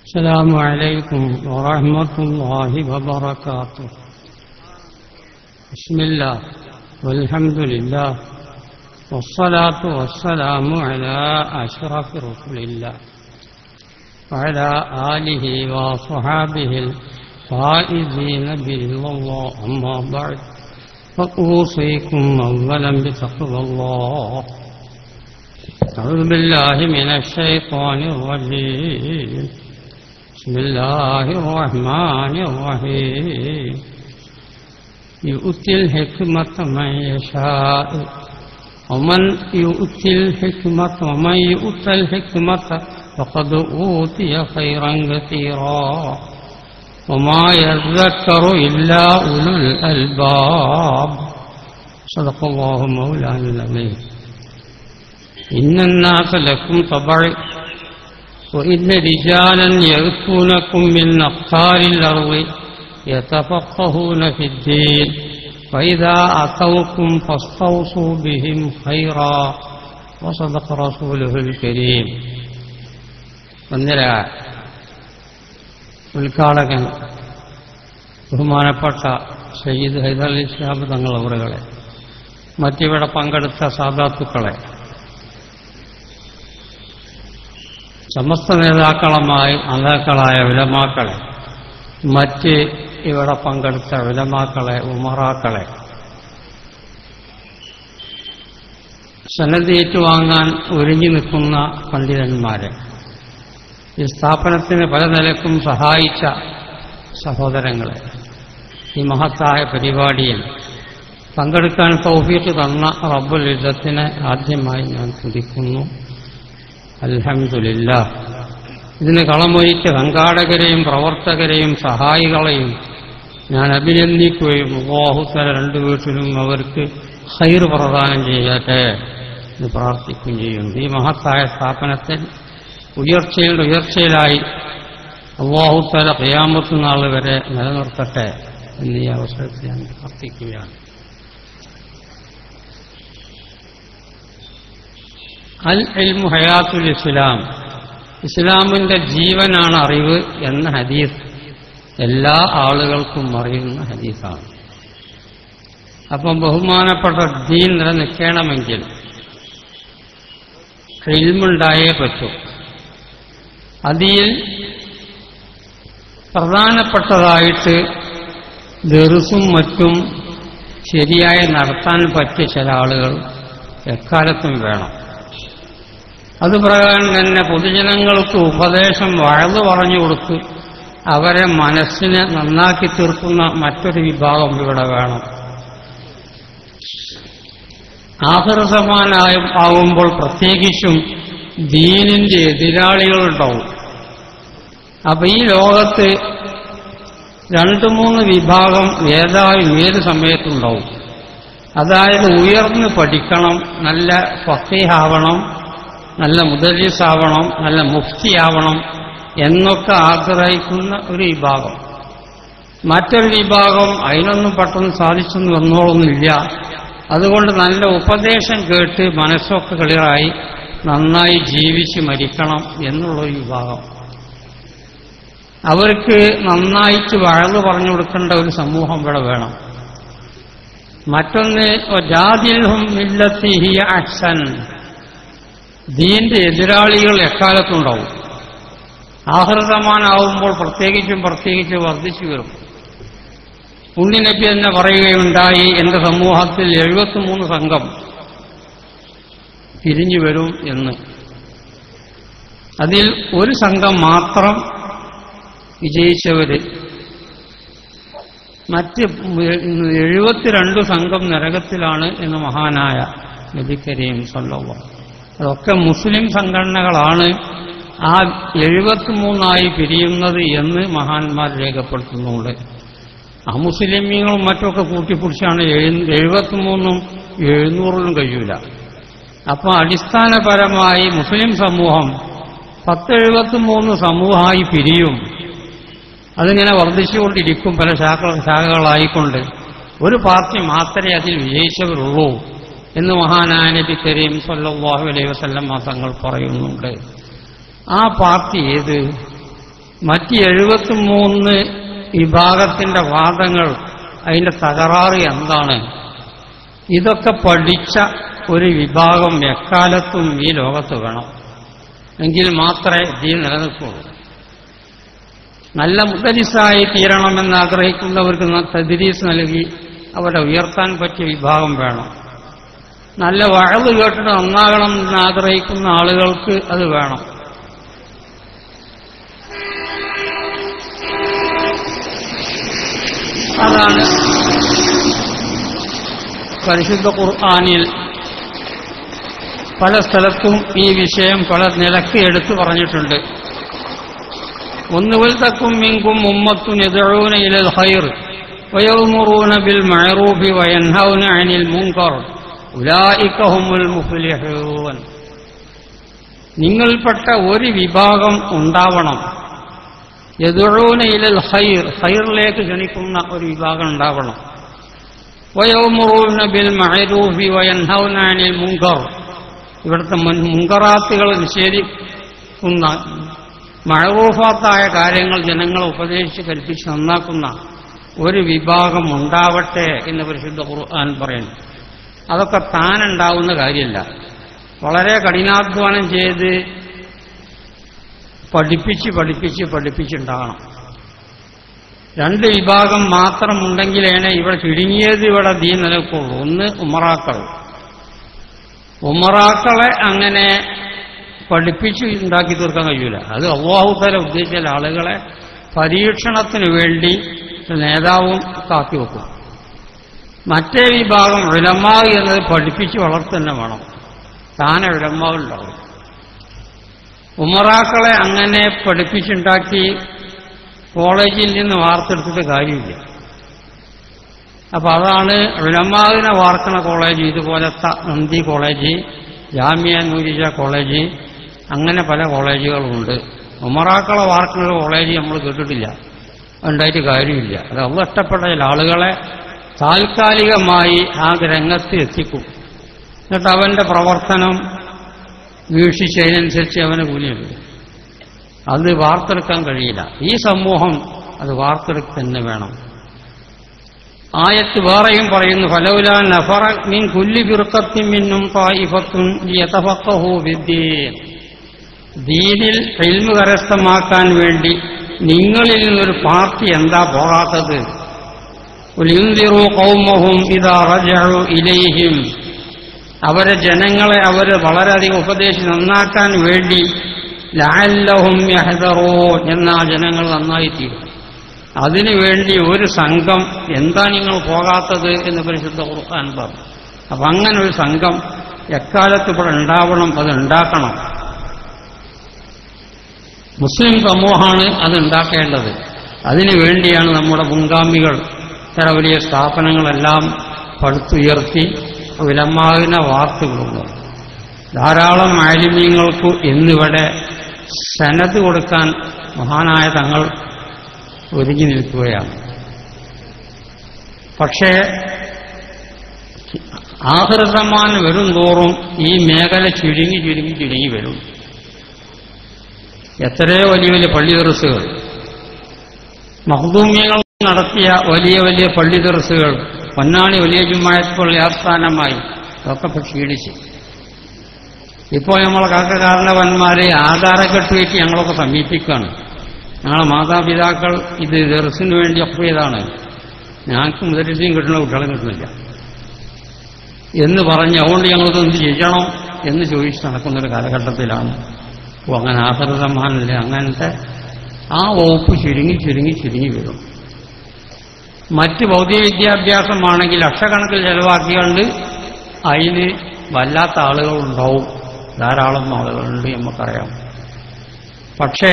السلام عليكم ورحمة الله وبركاته بسم الله والحمد لله والصلاة والسلام على أشرف رسول الله وعلى آله وصحابه الفائزين برضا الله أما بعد فأوصيكم أولا بتقوى الله أعوذ بالله من الشيطان الرجيم بسم الله الرحمن الرحيم يؤتي الحكمة من يشاء ومن يؤتي الحكمة ومن يؤتى الحكمة فقد أوتي خيرا كثيرا وما يذكر إلا أولو الألباب صدق الله مولانا العظيم إن الناس لكم طبع وإن رجالا يأتونكم من أقطار الأرض يتفقهون في الدين فإذا أتوكم فاستوصوا بهم خيرا وصدق رسوله الكريم ഒന്നര ഉദ്ഘാടകൻ ബഹുമാനപ്പെട്ട സയ്യിദ് ഹൈദർ അലി ഷിഹാബ് തങ്ങൾ അവറുകളെ മറ്റിവിടെ പങ്കെടുത്ത സാധാത്തുക്കളെ സമസ്ത നേതാക്കളുമായി നേതാക്കളായ വിലമാക്കളെ മറ്റ് ഇവിടെ പങ്കെടുത്ത വിലമാക്കളെ ഉമറാക്കളെ സന്നദ്ധ ഏറ്റുവാങ്ങാൻ ഒരുങ്ങി നിൽക്കുന്ന പണ്ഡിതന്മാരെ ഈ സ്ഥാപനത്തിന് പല നിലക്കും സഹായിച്ച സഹോദരങ്ങളെ ഈ മഹത്തായ പരിപാടിയിൽ പങ്കെടുക്കാൻ തൗഫീക്ക് തന്ന റബ്ബുൽ യുദ്ധത്തിനെ ആദ്യമായി ഞാൻ തുതിക്കുന്നു അൽഹമില്ല ഇതിന് കളമൊഴിച്ച സംഘാടകരെയും പ്രവർത്തകരെയും സഹായികളെയും ഞാൻ അഭിനന്ദിക്കുകയും അള്ളാഹുത്തല രണ്ടു വീട്ടിലും അവർക്ക് ഹൈർ പ്രദാനം ചെയ്യട്ടെ എന്ന് പ്രാർത്ഥിക്കുകയും ചെയ്യുന്നു ഈ മഹത്തായ സ്ഥാപനത്തിൽ ഉയർച്ചയിൽ ഉയർച്ചയിലായി അള്ളാഹുത്തല കയ്യാമത്ത് നാൾ വരെ നിലനിർത്തട്ടെ എന്നീ അവസരത്തിൽ ഞാൻ പ്രാർത്ഥിക്കുകയാണ് അൽ ഇൽമു ഹയാത്തുൽ ഇസ്ലാം ഇസ്ലാമിന്റെ ജീവനാണ് അറിവ് എന്ന ഹദീസ് എല്ലാ ആളുകൾക്കും അറിയുന്ന ഹദീസാണ് അപ്പം ബഹുമാനപ്പെട്ട ദീൻ നിലനിൽക്കണമെങ്കിൽ ഇൽമുണ്ടായേ പറ്റൂ അതിൽ പ്രധാനപ്പെട്ടതായിട്ട് ദെറുസും മറ്റും ശരിയായി നടത്താൻ പറ്റിയ ചില ആളുകൾ എക്കാലത്തും വേണം അതുപ്രകാരം തന്നെ പൊതുജനങ്ങൾക്ക് ഉപദേശം വഴന്നു പറഞ്ഞു കൊടുത്ത് അവരെ മനസ്സിനെ നന്നാക്കി തീർക്കുന്ന മറ്റൊരു വിഭാഗം ഇവിടെ വേണം ആഹൃസമാനായ ആവുമ്പോൾ പ്രത്യേകിച്ചും ദീനിന്റെ എതിരാളികളുണ്ടാവും അപ്പൊ ഈ ലോകത്ത് രണ്ടു മൂന്ന് വിഭാഗം ഏതായും ഏത് സമയത്തുണ്ടാവും അതായത് ഉയർന്ന് പഠിക്കണം നല്ല ഫക്കീഹാവണം നല്ല മുദരീസാവണം നല്ല മുഫ്തിയാവണം എന്നൊക്കെ ആഗ്രഹിക്കുന്ന ഒരു വിഭാഗം മറ്റൊരു വിഭാഗം അതിനൊന്നും പെട്ടെന്ന് സാധിച്ചെന്ന് വന്നോളൊന്നുമില്ല അതുകൊണ്ട് നല്ല ഉപദേശം കേട്ട് മനസ്സൊക്കെ ക്ലിയറായി നന്നായി ജീവിച്ച് മരിക്കണം എന്നുള്ളൊരു വിഭാഗം അവർക്ക് നന്നായിട്ട് വഴന്നു പറഞ്ഞു കൊടുക്കേണ്ട ഒരു സമൂഹം ഇവിടെ വേണം മറ്റൊന്ന് ജാതിൽഹും മില്ലത്തിഹിയ അഹ്സൻ ദീന്റെ എതിരാളികൾ എക്കാലത്തുണ്ടാവും ആഹൃതമാനാവുമ്പോൾ പ്രത്യേകിച്ചും പ്രത്യേകിച്ച് വർദ്ധിച്ചു വരും ഉണ്ണി നബി തന്നെ പറയുകയുണ്ടായി എന്റെ സമൂഹത്തിൽ എഴുപത്തിമൂന്ന് സംഘം പിരിഞ്ഞു വരും എന്ന് അതിൽ ഒരു സംഘം മാത്രം വിജയിച്ചവര് മറ്റ് എഴുപത്തിരണ്ട് സംഘം നരകത്തിലാണ് എന്ന് മഹാനായ നബി കരീം സല്ലല്ലാഹു അതൊക്കെ മുസ്ലിം സംഘടനകളാണ് ആ എഴുപത്തിമൂന്നായി പിരിയുന്നത് എന്ന് മഹാന്മാർ രേഖപ്പെടുത്തുന്നുണ്ട് അമുസ്ലിമീങ്ങളും മറ്റൊക്കെ കൂട്ടിപ്പിടിച്ചാണ് എഴുപത്തിമൂന്നും എഴുന്നൂറിലും കഴിയൂല അപ്പോൾ അടിസ്ഥാനപരമായി മുസ്ലിം സമൂഹം പത്തെഴുപത്തിമൂന്ന് സമൂഹമായി പിരിയും അതിങ്ങനെ വർദ്ധിച്ചുകൊണ്ടിരിക്കും പല ശാഖ ശാഖകളായിക്കൊണ്ട് ഒരു പാർട്ടി മാത്രമേ അതിൽ വിജയിച്ചവരുള്ളൂ എന്ന് മഹാനായ നബി കരീം സല്ലല്ലാഹു അലൈഹി വസല്ലം തങ്ങൾ പറയുന്നുണ്ട് ആ പാർട്ടി ഏത് മറ്റ് എഴുപത്തിമൂന്ന് വിഭാഗത്തിന്റെ വാദങ്ങൾ അതിന്റെ തകരാറ് എന്താണ് ഇതൊക്കെ പഠിച്ച ഒരു വിഭാഗം എക്കാലത്തും ഈ ലോകത്ത് വേണം എങ്കിൽ മാത്രമേ ദീൻ നിലനിൽക്കുള്ളൂ നല്ല മുദരിസായി തീരണമെന്ന് ആഗ്രഹിക്കുന്നവർക്ക് തദ്രീസ് നൽകി അവരെ ഉയർത്താൻ പറ്റിയ വിഭാഗം വേണം നല്ല വഴവ് കേട്ടിട്ട് നന്നാകണം എന്ന് ആഗ്രഹിക്കുന്ന ആളുകൾക്ക് അത് വേണം അതാണ് പരിശുദ്ധ ഖുർആാനിൽ പല സ്ഥലത്തും ഈ വിഷയം പല നിലക്ക് എടുത്തു പറഞ്ഞിട്ടുണ്ട് ഒന്നുകിൽ തക്കും മിങ്കും ഉമ്മത്തും എതിഴൂന ഇലൽ ഹൈർ വയൗമുറൂന ബിൽ മഅറൂഫി വയൻഹൗന അനിൽ മുങ്കർ ഉലായിക്കഹുമുൽ മുഫ്ലിഹൂൻ നിങ്ങൾപ്പെട്ട ഒരു വിഭാഗം ഉണ്ടാവണം എതിഴൂന ഇലൽ ഹൈർ ഹൈറിലേക്ക് ക്ഷണിക്കുന്ന ഒരു വിഭാഗം ഉണ്ടാവണം വയൗമുറൂന ബിൽ മഅറൂഫി വയൻഹൗന അനിൽ മുങ്കർ ഇവിടുത്തെ മുങ്കറാത്തുകൾ നിഷേധിക്കുന്ന മഴറൂഫാത്തായ കാര്യങ്ങൾ ജനങ്ങളെ ഉപദേശിച്ച് കൽപ്പിച്ച് നന്നാക്കുന്ന ഒരു വിഭാഗം ഉണ്ടാവട്ടെ എന്ന് പരിശുദ്ധ ഖുർആൻ പറയുന്നു അതൊക്കെ താനുണ്ടാവുന്ന കാര്യമല്ല വളരെ കഠിനാധ്വാനം ചെയ്ത് പഠിപ്പിച്ച് പഠിപ്പിച്ച് പഠിപ്പിച്ചുണ്ടാകണം രണ്ട് വിഭാഗം മാത്രം ഉണ്ടെങ്കിലാണ് ഇവിടെ ചുരുങ്ങിയത് ഇവിടെ ദീ നിലക്കുള്ളൂ ഒന്ന് ഉമറാക്കൾ ഉമറാക്കളെ അങ്ങനെ പഠിപ്പിച്ച് ഉണ്ടാക്കി തീർക്കാൻ കഴിയൂല അത് അള്ളാഹുതല ഉദ്ദേശിച്ച ആളുകളെ പരീക്ഷണത്തിന് വേണ്ടി നേതാവും കാത്തി വെക്കും മറ്റേ വിഭാഗം ഉലമാവ് എന്നത് പഠിപ്പിച്ച് വളർത്തന്നെ വേണം താനെ ഉലമാവുണ്ടാവും ഉമറാക്കളെ അങ്ങനെ പഠിപ്പിച്ചുണ്ടാക്കി കോളേജിൽ നിന്ന് വാർത്തെടുത്തിട്ട് കാര്യമില്ല അപ്പൊ അതാണ് ഉലമാവിനെ വാർക്കണ കോളേജ് ഇതുപോലത്തെ നന്ദി കോളേജ് ജാമ്യ നൂരിജ കോളേജ് അങ്ങനെ പല കോളേജുകളുമുണ്ട് ഉമറാക്കളെ വാർക്കുന്ന കോളേജ് നമ്മൾ കേട്ടിട്ടില്ല ഉണ്ടായിട്ട് കാര്യമില്ല അത് അവ ഇഷ്ടപ്പെട്ട ചില ആളുകളെ താൽക്കാലികമായി ആ രംഗത്ത് എത്തിക്കും എന്നിട്ട് അവന്റെ പ്രവർത്തനം വീക്ഷിച്ചതിനനുസരിച്ച് അവന് കൂലിയുണ്ട് അത് വാർത്തെടുക്കാൻ കഴിയില്ല ഈ സമൂഹം അത് വാർത്തെടുക്കുക തന്നെ വേണം ആയത്ത് വേറെയും പറയുന്നു ഫലൗല നഫറ മിൻ കുല്ലി ഫിർഖത്തിൻ മിന്നും തായിഫത്തുൻ ലിയതഫഖഹു ഫിദ്ദീൻ ദീനിൽ ഇൽമു കരസ്ഥമാക്കാൻ വേണ്ടി നിങ്ങളിൽ നിന്നൊരു പാർട്ടി എന്താ പോകാത്തത് ഉലിന്തിറു കൗമഹും ഇതാ റജഉ ഇലൈഹിം അവരെ ജനങ്ങളെ അവർ വളരെയധികം ഉപദേശിച്ച് നന്നാക്കാൻ വേണ്ടി ലാല്ലഹും യഹദറോ എന്നാ ജനങ്ങൾ നന്നായിത്തീരും അതിനുവേണ്ടി ഒരു സംഘം എന്താ നിങ്ങൾ പോകാത്തത് എന്ന് പരിശുദ്ധ ഖുർആൻ പറഞ്ഞു അപ്പൊ അങ്ങനെ ഒരു സംഘം എക്കാലത്ത് ഇവിടെ ഉണ്ടാവണം അത് ഉണ്ടാക്കണം മുസ്ലിം സമൂഹമാണ് അത് ഉണ്ടാക്കേണ്ടത് അതിനു വേണ്ടിയാണ് നമ്മുടെ മുൻഗാമികൾ ചില വലിയ സ്ഥാപനങ്ങളെല്ലാം പടുത്തുയർത്തി വിലമാകുന്ന വാർത്തകളുണ്ട് ധാരാളം മാലിന്യങ്ങൾക്ക് ഇന്നിവിടെ സനത് കൊടുക്കാൻ മഹാനായ തങ്ങൾ ഒരുങ്ങി നിൽക്കുകയാണ് പക്ഷേ ആഹൃതമാൻ വരും തോറും ഈ മേഖല ചുരുങ്ങി ചുരുങ്ങി ചുരുങ്ങി വരും എത്രയോ വലിയ വലിയ പള്ളി ദർസുകൾ മഹദൂമ്യങ്ങൾ നടത്തിയ വലിയ വലിയ പള്ളി ദർസുകൾ പൊന്നാണി വലിയ ജുമായത്ത് പള്ളി ആസ്ഥാനമായി അതൊക്കെ ഇപ്പൊ ക്ഷീണിച്ച് ഇപ്പോൾ നമ്മളെ കാക്കകാരണവന്മാരെ ആധാരക്കെട്ട് വെച്ച് ഞങ്ങളൊക്കെ സമീപിക്കുകയാണ് ഞങ്ങളെ മാതാപിതാക്കൾ ഇത് ദർസിന് വേണ്ടി ഒപ്പിയതാണ് ഞങ്ങൾക്ക് മുതലിസയും കിട്ടുന്ന കുട്ടികളെ കിട്ടുന്നില്ല എന്ന് പറഞ്ഞ് അതുകൊണ്ട് ഞങ്ങൾക്ക് എന്ത് ചെയ്യണം എന്ന് ചോദിച്ച് നടക്കുന്നൊരു കാലഘട്ടത്തിലാണ് അപ്പോൾ അങ്ങനെ ആഹൃതമാനില്ല അങ്ങനത്തെ ആ വകുപ്പ് ചുരുങ്ങി ചുരുങ്ങി ചുരുങ്ങി വരും മറ്റ് ഭൗതിക വിദ്യാഭ്യാസമാണെങ്കിൽ ലക്ഷക്കണക്കിൽ ചെലവാക്കിക്കൊണ്ട് അതിന് വല്ലാത്ത ആളുകളുണ്ടാവും ധാരാളം ആളുകളുണ്ട് നമുക്കറിയാം പക്ഷേ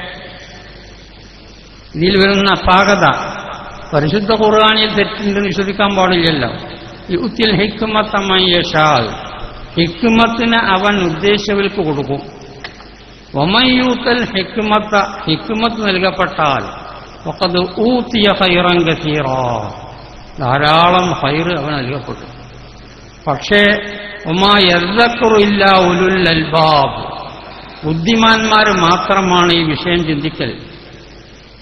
ഇതിൽ വരുന്ന അപാകത പരിശുദ്ധ ഖുർആാനിൽ തെറ്റുണ്ടെന്ന് വിശ്വസിക്കാൻ പാടില്ലല്ലോ യുത്തിൽ ഹിക്കുമത്തമ്മയ്യഷാൽ ഹിക്കുമത്തിന് അവൻ ഉദ്ദേശവൽക്ക് കൊടുക്കും ഒമയൂത്തൽ ഹിക്കുമത്ത ഹിക്കുമത്ത് നൽകപ്പെട്ടാൽ ഒക്കത് ഊത്തിയ ഹൈറം കസീറ ധാരാളം ഹൈറ് അവൻ നൽകപ്പെട്ടു പക്ഷേ ഒമാ എർദക്കുറില്ല ഉലുൽ അൽബാബ് ബുദ്ധിമാന്മാർ മാത്രമാണ് ഈ വിഷയം ചിന്തിക്കൽ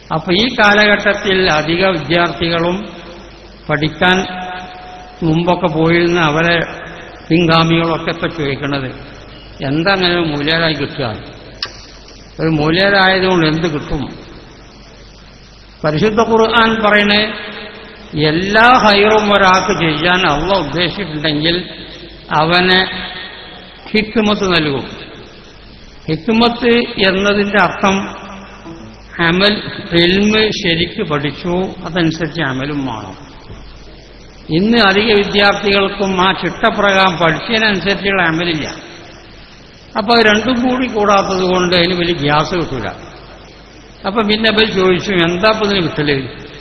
അപ്പൊ ഈ കാലഘട്ടത്തിൽ അധിക വിദ്യാർത്ഥികളും പഠിക്കാൻ മുമ്പൊക്കെ പോയിരുന്ന അവരെ പിൻഗാമികളൊക്കെ ഇപ്പൊ ചോദിക്കുന്നത് എന്താ അങ്ങനെ ഒരു മൂല്യരായി കിട്ടുക ഒരു മൂല്യരായതുകൊണ്ട് എന്ത് കിട്ടും പരിശുദ്ധ ഖുർആൻ പറയണേ എല്ലാ ഹൈറും ഒരാൾക്ക് ചെയ്യാൻ അള്ള ഉദ്ദേശിച്ചിട്ടുണ്ടെങ്കിൽ അവന് ഹിക്കുമത്ത് നൽകും ഹിക്കുമത്ത് എന്നതിന്റെ അർത്ഥം അമൽ എൽമ് ശരിക്ക് പഠിച്ചു അതനുസരിച്ച് അമലും വേണം ഇന്ന് അധിക വിദ്യാർത്ഥികൾക്കും ആ ചിട്ടപ്രകാരം പഠിച്ചതിനനുസരിച്ചുള്ള അമലില്ല അപ്പൊ അത് രണ്ടും കൂടി കൂടാത്തത് കൊണ്ട് അതിന് വലിയ ഗ്യാസ് കിട്ടൂല അപ്പൊ പിന്നെ അവർ ചോദിച്ചു എന്താ ഇപ്പൊ ഇതിന് കിട്ടല്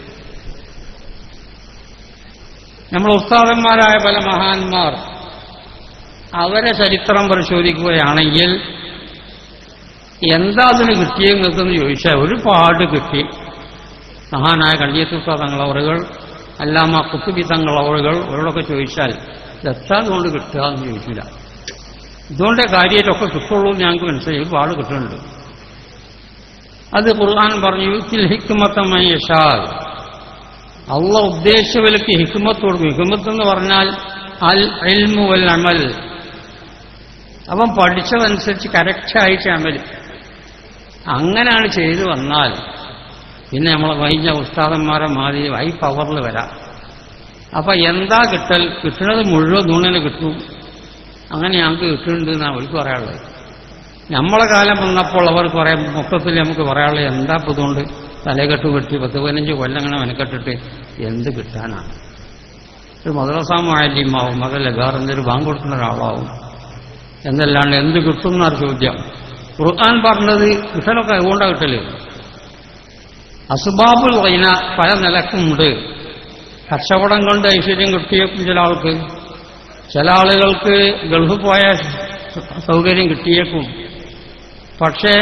നമ്മൾ ഉസ്താദന്മാരായ പല മഹാന്മാർ അവരെ ചരിത്രം പരിശോധിക്കുകയാണെങ്കിൽ എന്താ അതിന് കിട്ടിയെന്ന് ചോദിച്ചാൽ ഒരുപാട് കിട്ടി മഹാനായ കള്ളിയത്തുത്ത തങ്ങളവറുകൾ അല്ലാമ കുത്തുബി തങ്ങളവറുകൾ അവരോടൊക്കെ ചോദിച്ചാൽ ഇതെത്താ കൊണ്ട് കിട്ടുക എന്ന് ചോദിച്ചില്ല ഇതുകൊണ്ടേ കാര്യമായിട്ടൊക്കെ കിട്ടുള്ളൂ എന്ന് ഞങ്ങൾക്ക് മനസ്സിലായി ഒരുപാട് കിട്ടുന്നുണ്ട് അത് ഖുർആൻ പറഞ്ഞു യുത്തിൽ ഹിക്കുമത്തമായി യഷാൽ അള്ള ഉദ്ദേശിച്ചവർക്ക് ഹിക്കുമത്ത് കൊടുക്കും ഹിക്കുമത്ത് എന്ന് പറഞ്ഞാൽ അൽ എൽമു വൽ അമൽ അവൻ പഠിച്ചതനുസരിച്ച് കറക്റ്റായിട്ട് അമൽ അങ്ങനെയാണ് ചെയ്തു വന്നാൽ പിന്നെ നമ്മളെ വൈദ്യ ഉസ്താദന്മാരെ മാതിരി ഹൈ പവറിൽ വരാം അപ്പൊ എന്താ കിട്ടൽ കിട്ടുന്നത് മുഴുവൻ നൂണിന് കിട്ടും അങ്ങനെ ഞങ്ങൾക്ക് കിട്ടുന്നുണ്ട് എന്നാണ് അവർക്ക് പറയാനുള്ളത് നമ്മളെ കാലം വന്നപ്പോൾ അവർ കുറെ മൊത്തത്തിൽ നമുക്ക് പറയാനുള്ളത് എന്താ ഇപ്പൊ ഇതുകൊണ്ട് തലകെട്ട് വെട്ടി പത്ത് പതിനഞ്ച് കൊല്ലം അങ്ങനെ മെനക്കെട്ടിട്ട് എന്ത് കിട്ടാനാണ് ഒരു മദ്രസാമാലിമാവും അതല്ല വേറെ എന്തൊരു ബാങ്ക് കൊടുക്കുന്ന ഒരാളാവും എന്നല്ലാണ്ട് എന്ത് കിട്ടും എന്നാണ് ചോദ്യം ഖുർആൻ പറഞ്ഞത് കിട്ടലൊക്കെ അതുകൊണ്ടാണ് കിട്ടല് അസുബാബുൽ വൈന പല നിലക്കുമുണ്ട് കച്ചവടം കൊണ്ട് ഐശ്വര്യം കിട്ടിയേക്കും ചില ആൾക്ക് ചില ആളുകൾക്ക് ഗൾഫ് പോയ സൗകര്യം കിട്ടിയേക്കും പക്ഷേ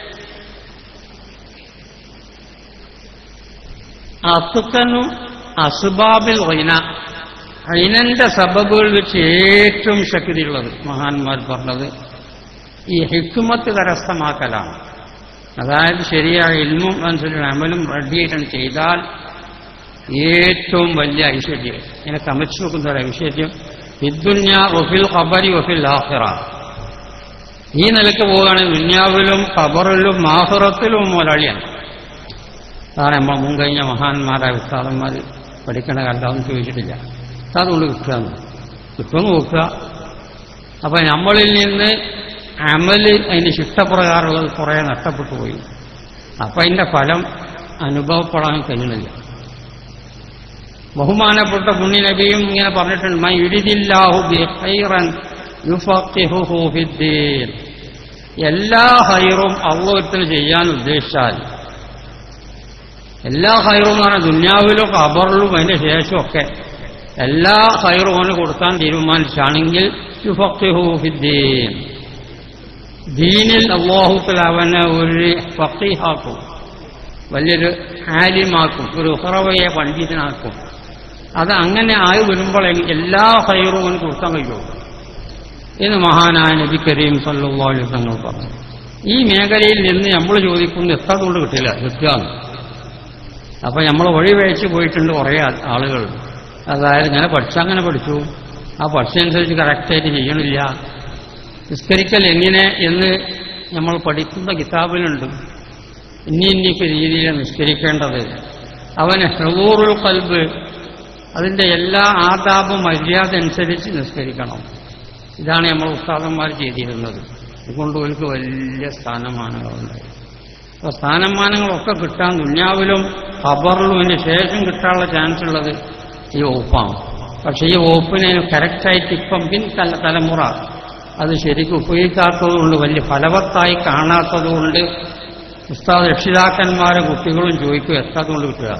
അസുക്കനും അസുബാബിൽ വൈന അയിനന്റെ സബബുകൾ വെച്ച് ഏറ്റവും ശക്തിയുള്ളത് മഹാന്മാർ പറഞ്ഞത് ഈ ഹിക്കുമത്ത് കരസ്ഥമാക്കലാണ് അതായത് ശരിയായ ഇൽമും അനുസരിച്ച് അമലും റെഡിയായിട്ടാണ് ചെയ്താൽ ഏറ്റവും വലിയ ഐശ്വര്യം ഇങ്ങനെ കമച്ചു നോക്കുന്ന ഒരു ഐശ്വര്യം ഇദ്ദുന്യ ഒഫിൽ ഖബരി ഒഫിൽ ആഹിറ ഈ നിലക്ക് പോവുകയാണെങ്കിൽ ദുന്യാവിലും ഖബറിലും ആഹിറത്തിലും മുതലാളിയാണ് അതാണ് നമ്മൾ മുൻകഴിഞ്ഞ മഹാന്മാരായ ഉസ്താദന്മാർ പഠിക്കേണ്ട കാലത്താണെന്ന് ചോദിച്ചിട്ടില്ല അതുകൊണ്ട് കിട്ടുകയെന്ന് കിട്ടുമെന്ന് നോക്കുക അപ്പൊ നമ്മളിൽ നിന്ന് അമല് അതിന് ശിഷ്ടപ്രകാരമുള്ളത് കുറേ നഷ്ടപ്പെട്ടു പോയി അപ്പൊ അതിന്റെ ഫലം അനുഭവപ്പെടാൻ കഴിയണില്ല ബഹുമാനപ്പെട്ട പുണ്യ നബിയും ഇങ്ങനെ പറഞ്ഞിട്ടുണ്ട് മൈ യുരിദില്ലാഹു ബിഖൈറൻ യുഫഖിഹുഹു ഫിദ്ദീൻ എല്ലാ ഹൈറും അള്ളാഹുത്തിന് ചെയ്യാൻ ഉദ്ദേശിച്ചാൽ എല്ലാ ഹൈറും എന്ന് പറഞ്ഞാൽ ദുന്യാവിലും ഖബറിലും അതിന്റെ ശേഷമൊക്കെ എല്ലാ ഹൈറും അവന് കൊടുക്കാൻ തീരുമാനിച്ചാണെങ്കിൽ യുഫഖിഹു ഫിദ്ദീൻ ദീനിൽ അള്ളാഹുത്തിൽ അവനെ ഒരു ഫക്കീഹാക്കും വലിയൊരു ആലിമാക്കും ഒരു ഉഹറവയെ പണ്ഡിതനാക്കും അത് അങ്ങനെ ആയി വരുമ്പോൾ എല്ലാ ഹൈറും അവന് കൊടുക്കാൻ കഴിയുള്ളൂ എന്ന് മഹാനായ നബി കരീം സല്ലാഹു തങ്ങൾ പറഞ്ഞു ഈ മേഖലയിൽ നിന്ന് നമ്മൾ ചോദിക്കുന്നത് എത്ര കൊണ്ട് കിട്ടില്ല കിട്ടുകയാണ് അപ്പൊ നമ്മൾ വഴി വഴിച്ച് പോയിട്ടുണ്ട് കുറേ ആളുകൾ അതായത് ഇങ്ങനെ പഠിച്ചങ്ങനെ പഠിച്ചു ആ പഠിച്ചതനുസരിച്ച് കറക്റ്റായിട്ട് ചെയ്യണില്ല നിസ്കരിക്കൽ എങ്ങനെ എന്ന് നമ്മൾ പഠിക്കുന്ന കിതാബിലുണ്ട് ഇനി ഇന്നിക്ക് രീതിയിൽ നിസ്കരിക്കേണ്ടത് അവന് ഹെറൂറുൽ കൽബ് അതിന്റെ എല്ലാ ആദാബും മര്യാദ അനുസരിച്ച് നിസ്കരിക്കണം ഇതാണ് നമ്മൾ ഉസ്താദന്മാർ ചെയ്തിരുന്നത് അതുകൊണ്ട് അവർക്ക് വലിയ സ്ഥാനമാനങ്ങളുണ്ടായി അപ്പോൾ സ്ഥാനമാനങ്ങളൊക്കെ കിട്ടാൻ ദുന്യാവിലും ഖബറിലും അതിന് ശേഷം കിട്ടാനുള്ള ചാൻസ് ഉള്ളത് ഈ വകുപ്പാണ് പക്ഷെ ഈ വകുപ്പിനെ കറക്റ്റായിട്ട് ഇപ്പം പിൻ തല തലമുറ അത് ശരിക്കും ഉപയോഗിക്കാത്തതുകൊണ്ട് വലിയ ഫലവത്തായി കാണാത്തതുകൊണ്ട് ഉസ്താദ് രക്ഷിതാക്കന്മാരെ കുട്ടികളും ചോദിക്കും എത്താത്തതുകൊണ്ട് കിട്ടുക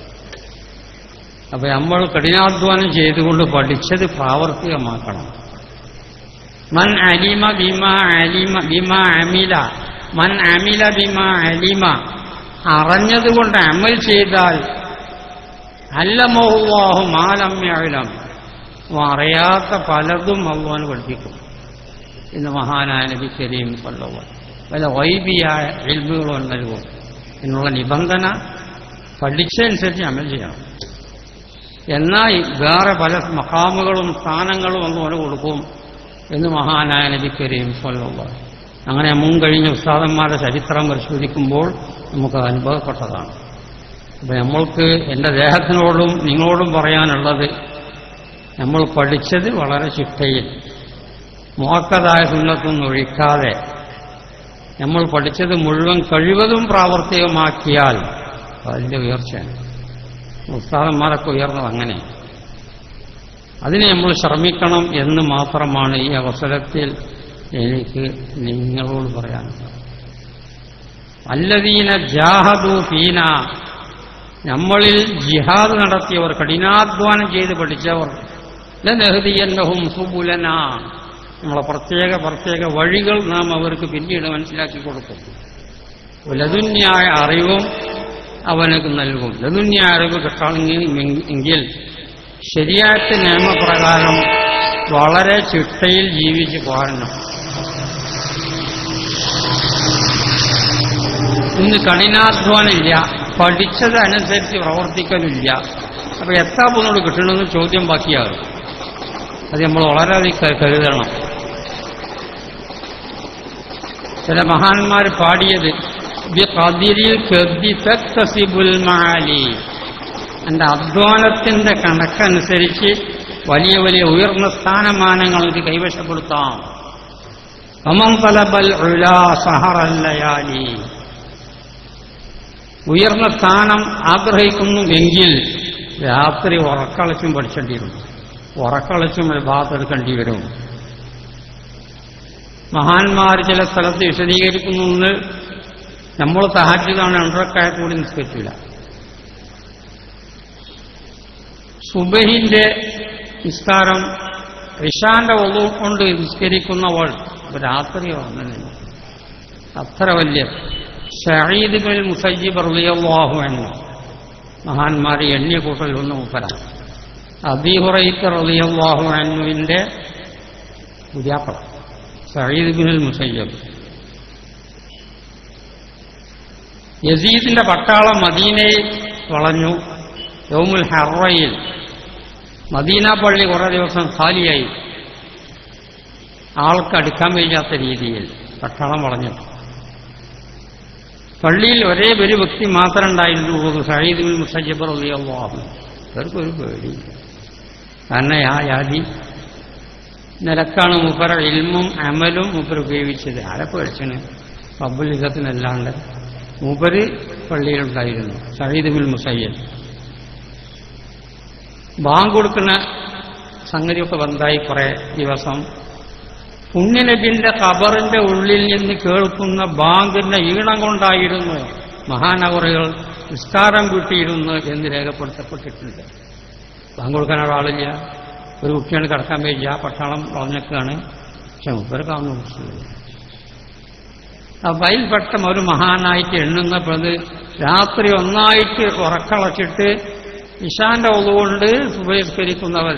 അപ്പൊ നമ്മൾ കഠിനാധ്വാനം ചെയ്തുകൊണ്ട് പഠിച്ചത് പ്രാവർത്തികമാക്കണം മൻ അലിമ ബിമ അലിമ ബിമ അമില മൻ അമില ബിമ അലിമ അറിഞ്ഞതുകൊണ്ട് അമൽ ചെയ്താൽ അല്ലമോഹുവാഹു മാലമ്യലം അറിയാത്ത പലതും അള്ളഹാൻ പഠിപ്പിക്കും ഇന്ന് മഹാനായ നബി കരീം കൊല്ലവ വല്ല വൈബിയായ എൽബുകളും നൽകും എന്നുള്ള നിബന്ധന പഠിച്ചതനുസരിച്ച് അമൽ ചെയ്യണം എന്നാൽ വേറെ പല മഹാമുകളും സ്ഥാനങ്ങളും ഒന്നും അവന് കൊടുക്കും എന്ന് മഹാനായ നബി കരീം സ്വല്ലല്ലാഹു അലൈഹി വസല്ലം. അങ്ങനെ മുൻ കഴിഞ്ഞ ഉസ്താദന്മാരുടെ ചരിത്രം പരിശോധിക്കുമ്പോൾ നമുക്ക് അനുഭവപ്പെട്ടതാണ് അപ്പൊ നമ്മൾക്ക് എൻ്റെ ദേഹത്തിനോടും നിങ്ങളോടും പറയാനുള്ളത് നമ്മൾ പഠിച്ചത് വളരെ ചിട്ടയിൽ മോക്കതായ സുന്നത്തൊന്നും ഒഴിക്കാതെ നമ്മൾ പഠിച്ചത് മുഴുവൻ കഴിവതും പ്രാവർത്തികമാക്കിയാൽ അതിൻ്റെ ഉയർച്ചയാണ് ഉസ്താദന്മാരൊക്കെ ഉയർന്നത് അങ്ങനെ അതിനെ നമ്മൾ ശ്രമിക്കണം എന്ന് മാത്രമാണ് ഈ അവസരത്തിൽ എനിക്ക് നിങ്ങളോട് പറയാനുള്ളത് അല്ലദീന ജാഹദു ഫീന നമ്മളിൽ ജിഹാദ് നടത്തിയവർ കഠിനാധ്വാനം ചെയ്ത് പഠിച്ചവർ ലനഹദിയന്നഹും സുബുലന നമ്മളെ പ്രത്യേക പ്രത്യേക വഴികൾ നാം അവർക്ക് പിന്നീട് മനസ്സിലാക്കി കൊടുക്കും ലതുന്യായ അറിവും അവനക്ക് നൽകും ലതുന്യായ അറിവ് കിട്ടണമെങ്കിൽ എങ്കിൽ ശരിയാത്ത നിയമപ്രകാരം വളരെ ചിട്ടയിൽ ജീവിച്ച് പോരണം ഇന്ന് കഠിനാധ്വാനമില്ല പഠിച്ചത് അനുസരിച്ച് പ്രവർത്തിക്കലില്ല അപ്പൊ എത്ര പോകുന്നോട് കിട്ടണമെന്ന് ചോദ്യം ബാക്കിയാകും അത് നമ്മൾ വളരെയധികം കരുതണം ചില മഹാന്മാർ പാടിയത് ബിഖദിരിൽ കദ്ദിതക്തസിബുൽ മആലി എന്റെ അധ്വാനത്തിന്റെ കണക്കനുസരിച്ച് വലിയ വലിയ ഉയർന്ന സ്ഥാനമാനങ്ങൾ എനിക്ക് കൈവശപ്പെടുത്താം അമം തലബൽ ഉലാ സഹറല്ലയാലി ഉയർന്ന സ്ഥാനം ആഗ്രഹിക്കുന്നു എങ്കിൽ രാത്രി ഉറക്കളച്ചും പഠിച്ചേണ്ടി വരും ഉറക്കളച്ചും ഒരു ഭാഗത്തെടുക്കേണ്ടി വരും മഹാന്മാർ ചില സ്ഥലത്ത് വിശദീകരിക്കുന്നുണ്ട് നമ്മൾ തഹാജിതാണ് രണ്ടരക്കായ കൂടി നിസ്കരിച്ചില്ല സുബഹിന്റെ നിസ്കാരം ഇഷാന്റെ ഒതു കൊണ്ട് നിസ്കരിക്കുന്നവൾ രാത്രി ഉറങ്ങുന്നില്ല അത്ര വലിയ ഷഹീദ് ബിൻ മുസയ്യിബ് റളിയല്ലാഹു അൻഹു മഹാന്മാരെ എണ്ണിയ കൂട്ടൽ ഒന്ന് മുപ്പര അബീഹുറൈക്ക് റളിയല്ലാഹു അൻഹുവിന്റെ പുതിയാപ്പള സയ്യിദ് ബിൻ മുസയ്യബ് യസീദിന്റെ പട്ടാളം മദീനയിൽ വളഞ്ഞു യൗമുൽ ഹറയിൽ മദീന പള്ളി കുറേ ദിവസം ഖാലിയായി ആൾക്ക് അടുക്കാൻ വയ്യാത്ത രീതിയിൽ പട്ടാളം വളഞ്ഞു പള്ളിയിൽ ഒരേ ഒരു വ്യക്തി മാത്രം ഉണ്ടായിരുന്നുള്ളൂ സയ്യിദ് ബിൻ മുസയ്യബ് റളിയല്ലാഹു അവർക്കൊരു പേടിയില്ല കാരണം ആ ജാതി നിലക്കാണ് മൂപ്പര ഇൽമും അമലും മൂപ്പർ ഉപയോഗിച്ചത് ആരെ പേടിച്ചന് റബ്ബുൽ യുദ്ധത്തിനല്ലാണ്ട് മൂപ്പര് പള്ളിയിലുണ്ടായിരുന്നു സയ്യിദ് ബിൻ മുസയ്യബ് ബാങ്ക് കൊടുക്കുന്ന സംഗതിയൊക്കെ ബന്ധായി കുറെ ദിവസം പുണ്യനബിന്റെ ഖബറിന്റെ ഉള്ളിൽ നിന്ന് കേൾക്കുന്ന ബാങ്കിന്റെ ഈണം കൊണ്ടായിരുന്നു മഹാനഗറുകൾ നിസ്കാരം കിട്ടിയിരുന്നു എന്ന് രേഖപ്പെടുത്തപ്പെട്ടിട്ടുണ്ട് ബാങ്ക് കൊടുക്കാൻ ഒരാളില്ല ഒരു കുട്ടിയാണ് കിടക്കാൻ വയ്യ പട്ടാളം വളഞ്ഞൊക്കെയാണ് പക്ഷെ മുപ്പർക്കാവുന്ന കുറിച്ചില്ല അപ്പൊ അതിൽപ്പെട്ട ഒരു മഹാനായിട്ട് എണ്ണുന്നപ്പോഴത് രാത്രി ഒന്നായിട്ട് ഉറക്കളച്ചിട്ട് ഇഷാന്റെ ഒന്നുകൊണ്ട് ഉപയോഗിക്കുന്നവർ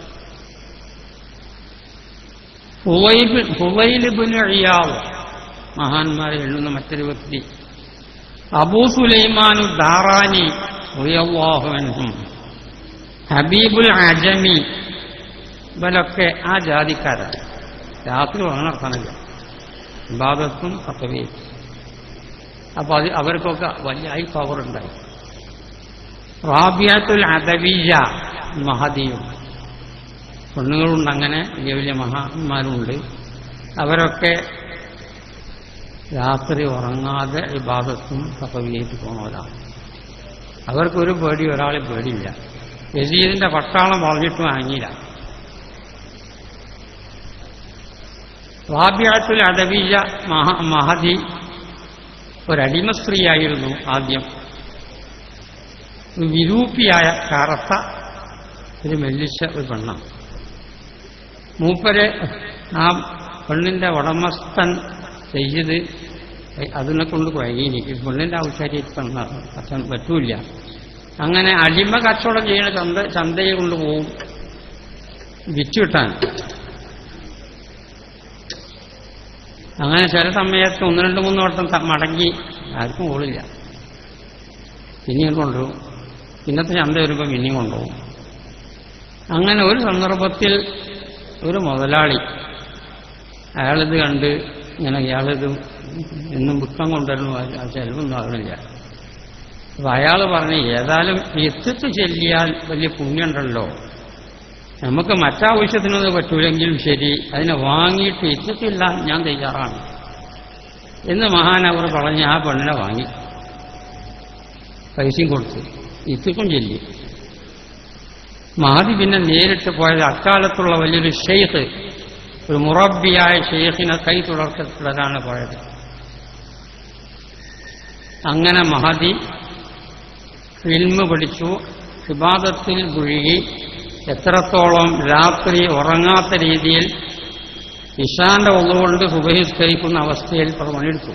ഹുവൈലിബിനിയാവ് മഹാന്മാരെ എണ്ണുന്ന മറ്റൊരു വ്യക്തി അബൂ സുലൈമാനു ദാറാനി ഉയവാഹുവൻഹും ഹബീബുൽ അജമി ഇവരൊക്കെ ആ ജാതിക്കാരാണ് രാത്രി ഉറങ്ങണർത്തണില്ല ഇബാദത്തും കത്തവയും അപ്പൊ അത് അവർക്കൊക്കെ വലിയ ഹൈ പവർ ഉണ്ടായി റാബിയാത്തുൽ അദബിയ മഹദിയും പെണ്ണുങ്ങളുണ്ട് അങ്ങനെ വലിയ വലിയ മഹാന്മാരുണ്ട് അവരൊക്കെ രാത്രി ഉറങ്ങാതെ ഇബാദത്തും കപ്പവിയേറ്റ് പോണവരാണ് അവർക്കൊരു പേടി ഒരാളെ പേടിയില്ല യസീദിന്റെ പട്ടാളം വളഞ്ഞിട്ട് വാങ്ങിയില്ല റാബിയാത്തുൽ അദബിയ മഹ മഹദി ഒരടിമ സ്ത്രീയായിരുന്നു ആദ്യം വിരൂപിയായ കറുത്ത ഒരു മെല്ലിച്ച ഒരു പെണ്ണാണ് മൂപ്പരെ ആ പെണ്ണിന്റെ ഉടമസ്ഥൻ ചെയ്ത് അതിനെ കൊണ്ട് കുഴങ്ങിനി ഈ പെണ്ണിന്റെ ആവശ്യമായിട്ട് അച്ഛൻ പറ്റൂല അങ്ങനെ അടിമ കച്ചവടം ചെയ്യുന്ന ചന്ത ചന്തയെ കൊണ്ടുപോകും വിറ്റുകിട്ടാൻ അങ്ങനെ ചില സമയത്ത് ഒന്ന് രണ്ട് മൂന്ന് വട്ടം ത- മടങ്ങി ആർക്കും ഓളില്ല പിന്നെയും കൊണ്ടുപോകും പിന്നത്തെ ചന്ത വരുമ്പോൾ പിന്നെയും കൊണ്ടുപോകും അങ്ങനെ ഒരു സന്ദർഭത്തിൽ ഒരു മുതലാളി അയാളിത് കണ്ട് ഇങ്ങനെ ഇയാളിത് എന്നും പുസ്തകം കൊണ്ടുവരുന്നു ചിലവൊന്നും ആകണില്ല അപ്പൊ അയാൾ പറഞ്ഞു ഏതായാലും എത്തിച്ച് ചെല്ലിയാൽ വലിയ പുണ്യമുണ്ടല്ലോ നമുക്ക് മറ്റാവശ്യത്തിനൊന്നും പറ്റൂലെങ്കിലും ശരി അതിനെ വാങ്ങിയിട്ട് എത്തിച്ചില്ല ഞാൻ തയ്യാറാണ് എന്ന് മഹാനവർ പറഞ്ഞ് ആ പെണ്ണിനെ വാങ്ങി പൈസയും കൊടുത്തു ഇത്തിക്കും ചൊല്ലി മഹതി പിന്നെ നേരിട്ട് പോയത് അക്കാലത്തുള്ള വലിയൊരു ഷെയ്ഖ് ഒരു മുറബിയായ ഷെയ്ഖിനെ കൈ തുടർത്തിലാണ് പോയത് അങ്ങനെ മഹതി ഫിൽമ് പഠിച്ചു വിവാദത്തിൽ മുഴുകി എത്രത്തോളം രാത്രി ഉറങ്ങാത്ത രീതിയിൽ ഇഷാന്റെ ഒന്നുകൊണ്ട് സുബഹിസ്കരിക്കുന്ന അവസ്ഥയിൽ പണിയെടുത്തു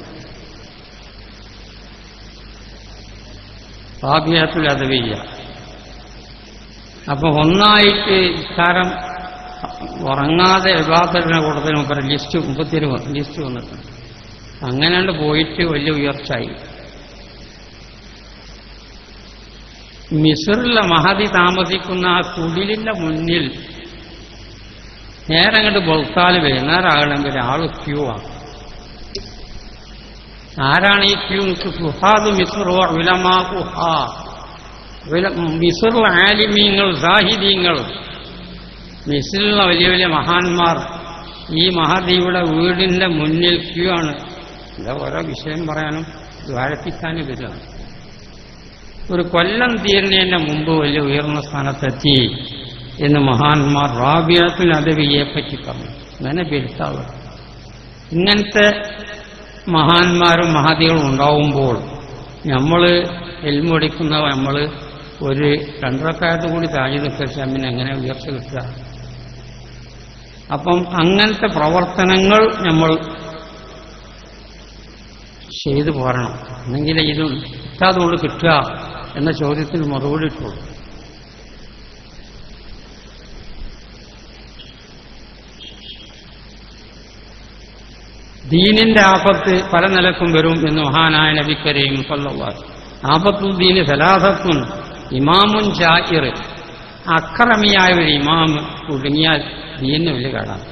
ഫാബിയത്തുൽ അദവിയ അപ്പൊ ഒന്നായിട്ട് ഇക്കാരം ഉറങ്ങാതെ വിവാദത്തിന്റെ കൂട്ടത്തിൽ മുപ്പത് ലിസ്റ്റ് മുപ്പത്തിരു ലിസ്റ്റ് വന്നിട്ടുണ്ട് അങ്ങനെയാണ് പോയിട്ട് വലിയ ഉയർച്ചയായി മിസറിലെ മഹതി താമസിക്കുന്ന ആ കുടിലിന്റെ മുന്നിൽ നേരെ അങ്ങോട്ട് ബൊൾത്താൽ വൈകുന്നേരമാകണമെങ്കിൽ ആള് ക്യൂ ആണ് ആരാണ് ഈ ക്യൂ സുഹാദ് മിസറോ വിലമാ ഉഹാ മിസർ ആലിമീങ്ങൾ സാഹിദീങ്ങൾ മിസിലുള്ള വലിയ വലിയ മഹാന്മാർ ഈ മഹദിയുടെ വീടിന്റെ മുന്നിൽ ക്യൂ ആണ് ഇതാ ഓരോ വിഷയം പറയാനും ദ്വാരപ്പിക്കാനും വരികയാണ് ഒരു കൊല്ലം തീരുന്നതിന്റെ മുമ്പ് വലിയ ഉയർന്ന സ്ഥാനത്തെത്തി എന്ന് മഹാന്മാർ റാബിയത്തിൽ അദവിയെ പറ്റി പറഞ്ഞു അങ്ങനെ പെരുത്താള് ഇങ്ങനത്തെ മഹാന്മാരും മഹതികളും ഉണ്ടാവുമ്പോൾ നമ്മൾ എൽമൊടിക്കുന്ന നമ്മൾ ഒരു രണ്ടരക്കാലത്ത് കൂടി താഴെ നിൽക്കാൻ പിന്നെ എങ്ങനെ ഉയർച്ച കിട്ടുക അപ്പം അങ്ങനത്തെ പ്രവർത്തനങ്ങൾ നമ്മൾ ചെയ്തു പോരണം എന്നെങ്കിൽ ഇത് കിട്ടാതുകൊണ്ട് കിട്ടുക എന്ന ചോദ്യത്തിന് മറുപടി ഇട്ടുള്ളൂ ദീനിന്റെ ആപത്ത് പല നിലക്കും വരും എന്ന് മഹാനായ നബിക്കരയും സല്ലല്ലാഹു ആപത്തുൽ ദീന് സലാസത്തുൻ ഇമാമുൻ ജാഹിർ അക്രമിയായ ഒരു ഇമാം കുടുങ്ങിയാൽ ദീനിന് വലിയ കേടാണ്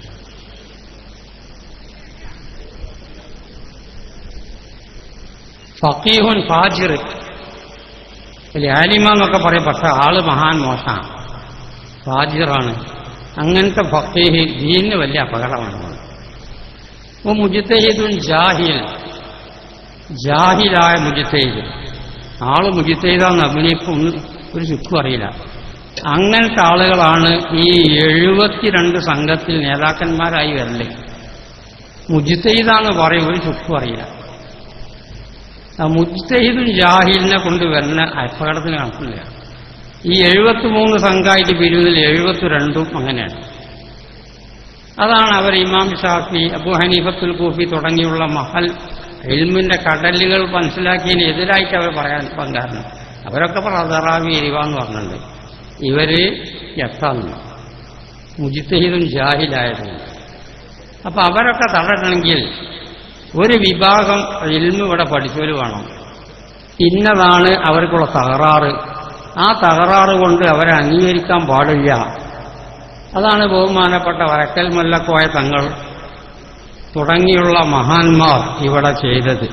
ഫക്കീഹുൻ ഫാജിർ വലിയ ആലിമ എന്നൊക്കെ പറയും പക്ഷെ ആള് മഹാൻ മോശമാണ് ഫാജിറാണ് അങ്ങനത്തെ ഫക്കീഹ് ദീനിന് വലിയ അപകടമാണ് അപ്പോൾ മുജിത്തഹിദുൻ ജാഹിൽ ജാഹിലായ മുജിത്തഹിദ് ആള് മുജിത്തഹിദാന്ന് അഭിനയിപ്പം ഒന്ന് ഒരു ചുക്കും അറിയില്ല അങ്ങനത്തെ ആളുകളാണ് ഈ എഴുപത്തിരണ്ട് സംഘത്തിൽ നേതാക്കന്മാരായി വരല് മുജിത്തഹിദാന്ന് പറയും ഒരു ചുക്കും അറിയില്ല ആ മുജ്തഹിദും ജാഹിലിനെ കൊണ്ട് വരുന്ന അപകടത്തിന് കണക്കില്ല ഈ എഴുപത്തിമൂന്ന് സംഘമായിട്ട് പിരിവിൽ എഴുപത്തിരണ്ടും അങ്ങനെയാണ് അതാണ് അവർ ഇമാം ഷാഫി അബു ഹനീഫത്തുൽ കൂഫി തുടങ്ങിയുള്ള മഹൽ എൽമിന്റെ കടലുകൾ മനസ്സിലാക്കിയതിന് എതിരായിട്ട് അവർ പറയാൻ ഇപ്പം കാരണം അവരൊക്കെ പ്രതറാവി എരിവാന്ന് പറഞ്ഞിട്ടുണ്ട് ഇവര് എത്താന്ന് മുജിത്തഹിദും ജാഹിലായതുകൊണ്ട് അപ്പൊ അവരൊക്കെ തടയണമെങ്കിൽ ഒരു വിഭാഗം ഇൽമ് ഇവിടെ പഠിച്ചവർ വേണം ഇന്നതാണ് അവർക്കുള്ള തകരാറ് ആ തകരാറ് കൊണ്ട് അവരെ അംഗീകരിക്കാൻ പാടില്ല അതാണ് ബഹുമാനപ്പെട്ട വരക്കൽ മല്ലക്കോയ തങ്ങൾ തുടങ്ങിയുള്ള മഹാന്മാർ ഇവിടെ ചെയ്തത്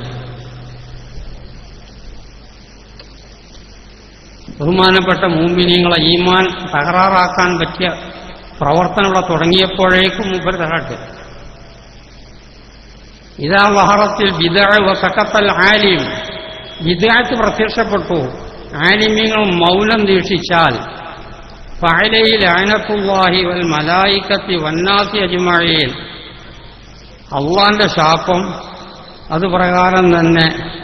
ബഹുമാനപ്പെട്ട മൂമ്പിനിയങ്ങളെ ഈമാൻ തകരാറാക്കാൻ പറ്റിയ പ്രവർത്തനം ഇവിടെ തുടങ്ങിയപ്പോഴേക്കും മുമ്പ് തകട്ടെ ഇതാ വഹറത്തിൽ ബിദഅ സക്കത്തൽ ആലിം ബിദഅത്ത് പ്രത്യക്ഷപ്പെട്ടു ആലിമ്യങ്ങൾ മൗനം ദീക്ഷിച്ചാൽ ഫഅലയിൽ ആനത്തുല്ലാഹി വൽ മലായിക്കത്തി വന്നാസി അജ്മഈൻ അള്ളാന്റെ ശാപം അത് പ്രകാരം തന്നെ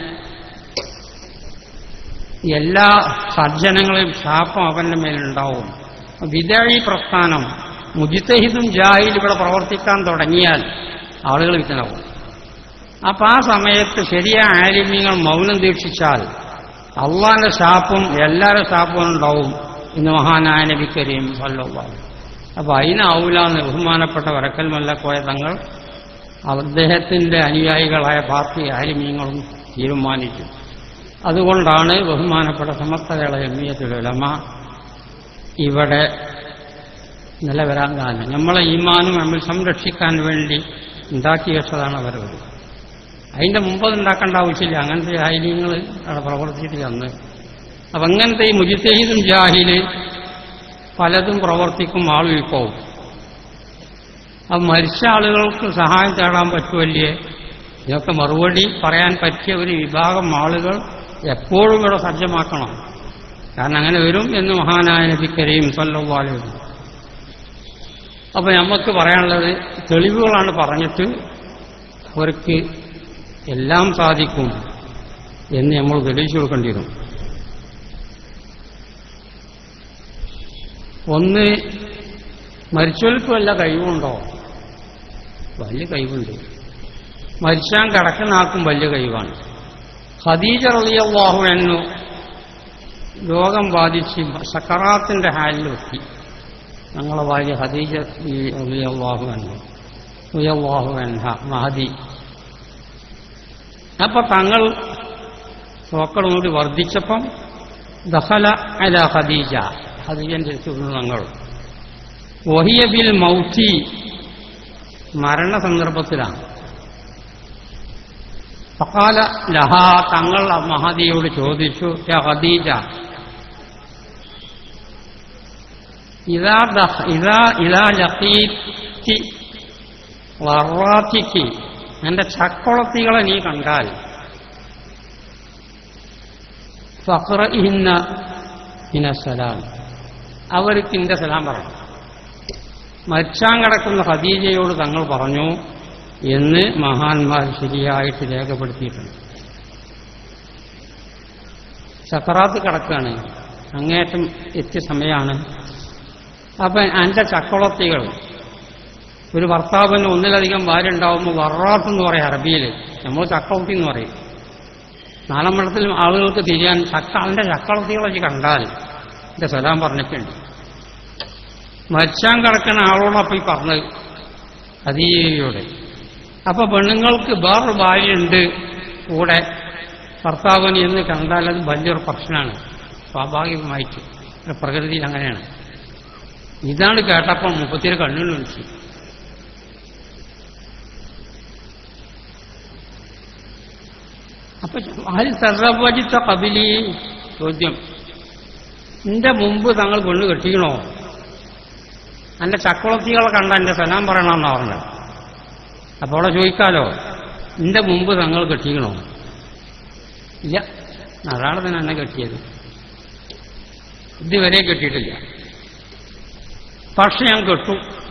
എല്ലാ സജ്ജനങ്ങളെയും ശാപം അവന്റെ മേലുണ്ടാവും വിദഴി പ്രസ്ഥാനം മുജിത്തഹിദും ജാഹിൽ ഇവിടെ പ്രവർത്തിക്കാൻ തുടങ്ങിയാൽ ആളുകൾ വിത്തനാവും അപ്പൊ ആ സമയത്ത് ശരിയായ ആലിമ്യങ്ങൾ മൗനം ദീക്ഷിച്ചാൽ അള്ളാന്റെ ശാപ്പും എല്ലാവരുടെ ശാപ്പും ഉണ്ടാവും ഇന്ന് മഹാനായ നബി കരീം സല്ലല്ലാഹു അപ്പൊ അതിനാവൂലെന്ന് ബഹുമാനപ്പെട്ട വരക്കൽ മല്ലക്കോയ തങ്ങൾ അദ്ദേഹത്തിന്റെ അനുയായികളായ പാർട്ടി ആലിമ്യങ്ങളും തീരുമാനിച്ചു അതുകൊണ്ടാണ് ബഹുമാനപ്പെട്ട സമസ്തകള എമ്മിയത്തുലമ ഇവിടെ നിലവരാൻ കാരണം നമ്മളെ ഈമാനും നമ്മൾ സംരക്ഷിക്കാൻ വേണ്ടി ഉണ്ടാക്കി വെച്ചതാണ് അവരവർ അതിന്റെ മുമ്പ് അത് ഉണ്ടാക്കേണ്ട ആവശ്യമില്ല അങ്ങനത്തെ ജാഹിര്യങ്ങൾ അവിടെ പ്രവർത്തിച്ചിട്ട് അന്ന് അപ്പം അങ്ങനത്തെ ഈ മുജിത്തഹീദും ജാഹില് പലതും പ്രവർത്തിക്കും ആളുകൾ പോവും അത് മരിച്ച ആളുകൾക്ക് സഹായം തേടാൻ പറ്റുമല്ലേ ഇതൊക്കെ മറുപടി പറയാൻ പറ്റിയ ഒരു വിഭാഗം ആളുകൾ എപ്പോഴും ഇവിടെ സജ്ജമാക്കണം കാരണം അങ്ങനെ വരും എന്ന് മഹാനായ നബി കരീം സല്ലല്ലാഹു വസല്ലം അപ്പൊ നമുക്ക് പറയാനുള്ളത് തെളിവുകളാണ് പറഞ്ഞിട്ട് അവർക്ക് എല്ലാം സാധിക്കും എന്ന് നമ്മൾ തെളിയിച്ചു കൊടുക്കേണ്ടി വരും ഒന്ന് മരിച്ചവർക്ക് വല്ല കഴിവുണ്ടോ വലിയ കഴിവുണ്ട് മരിച്ചാൻ കിടക്കുന്ന ആൾക്കും വലിയ കഴിവാണ് ഖദീജ റളിയല്ലാഹു അൻഹു രോഗം ബാധിച്ച് സക്കറാത്തിന്റെ ഹാലിലെത്തി ഞങ്ങളെ ഭാര്യ ഖദീജ റളിയല്ലാഹു അൻഹു റളിയല്ലാഹു അൻഹ മഹദി അപ്പൊ തങ്ങൾ സോക്കളും കൂടി വർദ്ധിച്ചപ്പം ദഹല അല ഖദീജ ഖദീജന്റെ അടുത്ത് തങ്ങൾ വഹിയ ബിൽ മൗത്തി മരണ സന്ദർഭത്തിലാണ് ഫഖാല ലഹ തങ്ങൾ മഹദിയോട് ചോദിച്ചു യാ ഖദീജ ഇതാ ദഹ- ഇതാ ഇതാ ലഖീത്തി വറാത്തിക്ക് എന്റെ ചക്കുളത്തികളെ നീ കണ്ടാൽ ഫഖ്റഇന്ന ഇനസലാം അവർക്ക് ഇന്റെ സലാം പറഞ്ഞു മരിച്ചാൻ കിടക്കുന്ന ഖദീജയോട് തങ്ങൾ പറഞ്ഞു എന്ന് മഹാന്മാർ ശരിയായിട്ട് രേഖപ്പെടുത്തിയിട്ടുണ്ട് സക്കറാത്ത് കിടക്കുകയാണ് അങ്ങേറ്റം എത്തിയ സമയമാണ് അപ്പൊ എൻ്റെ ചക്കുളത്തികൾ ഒരു ഭർത്താവിന് ഒന്നിലധികം ഭാര്യ ഉണ്ടാവുമ്പോൾ വറാത്ത് എന്ന് പറയും അറബിയിൽ നമ്മൾ ചക്കളത്തി എന്ന് പറയും നാലമ്പഴത്തിൽ ആളുകൾക്ക് തിരിയാൻ ചക്ക അവൻ്റെ ചക്കളത്തികളൊക്കെ കണ്ടാൽ എൻ്റെ സലാം പറഞ്ഞിട്ടുണ്ട് മരിച്ചാൻ കിടക്കുന്ന ആളോടൊപ്പം ഈ പറഞ്ഞത് ഹദീജയോട് അപ്പൊ പെണ്ണുങ്ങൾക്ക് വേറൊരു ഭാര്യയുണ്ട് കൂടെ ഭർത്താവിന് എന്ന് കണ്ടാൽ അത് വലിയൊരു പ്രശ്നമാണ് സ്വാഭാവികമായിട്ട് ഒരു പ്രകൃതിയിൽ അങ്ങനെയാണ് ഇതാണ് കേട്ടപ്പം മുപ്പത്തിയൊരു കണ്ണിൽ വിളിച്ചു അപ്പൊ ആര് സർവജിത്ത കബിലി ചോദ്യം നിന്റെ മുമ്പ് തങ്ങൾ പെണ്ണ് കെട്ടിക്കണോ എന്റെ ചക്കുളത്തികളെ കണ്ട എന്റെ സലാം പറയണമെന്നാ പറഞ്ഞത് അപ്പോൾ അവിടെ ചോദിക്കാലോ നിന്റെ മുമ്പ് തങ്ങൾ കെട്ടിക്കണോ ഇല്ല അതാണ് തന്നെ എന്നെ കെട്ടിയത് ഇതുവരെ കെട്ടിയിട്ടില്ല പക്ഷെ ഞാൻ കെട്ടു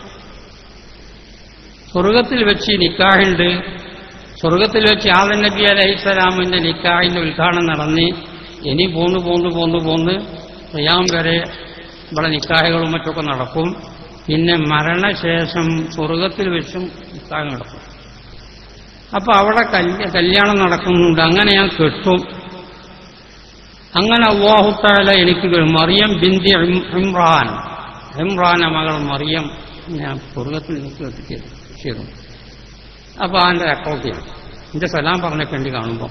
സ്വർഗത്തിൽ വെച്ച് നിക്കാഹുണ്ട് സ്വർഗത്തിൽ വെച്ച് ആദൻ നബി അലൈഹിസ്സലാമിന്റെ നിക്കാഹിന്റെ ഉദ്ഘാടനം നടന്ന് ഇനി പോന്ന് പോന്ന് പോന്ന് പോന്ന് ചെയ്യാൻ വരെ ഇവിടെ നിക്കാഹുകളും മറ്റൊക്കെ നടക്കും പിന്നെ മരണശേഷം സ്വർഗത്തിൽ വെച്ചും നിക്കാഹ് നടക്കും അപ്പൊ അവിടെ കല്യ- കല്യാണം നടക്കുന്നുണ്ട് അങ്ങനെ ഞാൻ കെട്ടും അങ്ങനെ അള്ളാഹുത്താല എനിക്ക് ഒരു മറിയം ബിന്ദി ഇം- ഇമ്രാൻ ഇമ്രാന മകൾ മറിയം ഞാൻ സ്വർഗത്തിൽ എനിക്ക് എത്തിച്ചേരും ചെയ്തു അപ്പൊ അതിന്റെ അക്കൗണ്ടിയാണ് എന്റെ സലാം പറഞ്ഞിട്ടുണ്ട് കാണുമ്പോൾ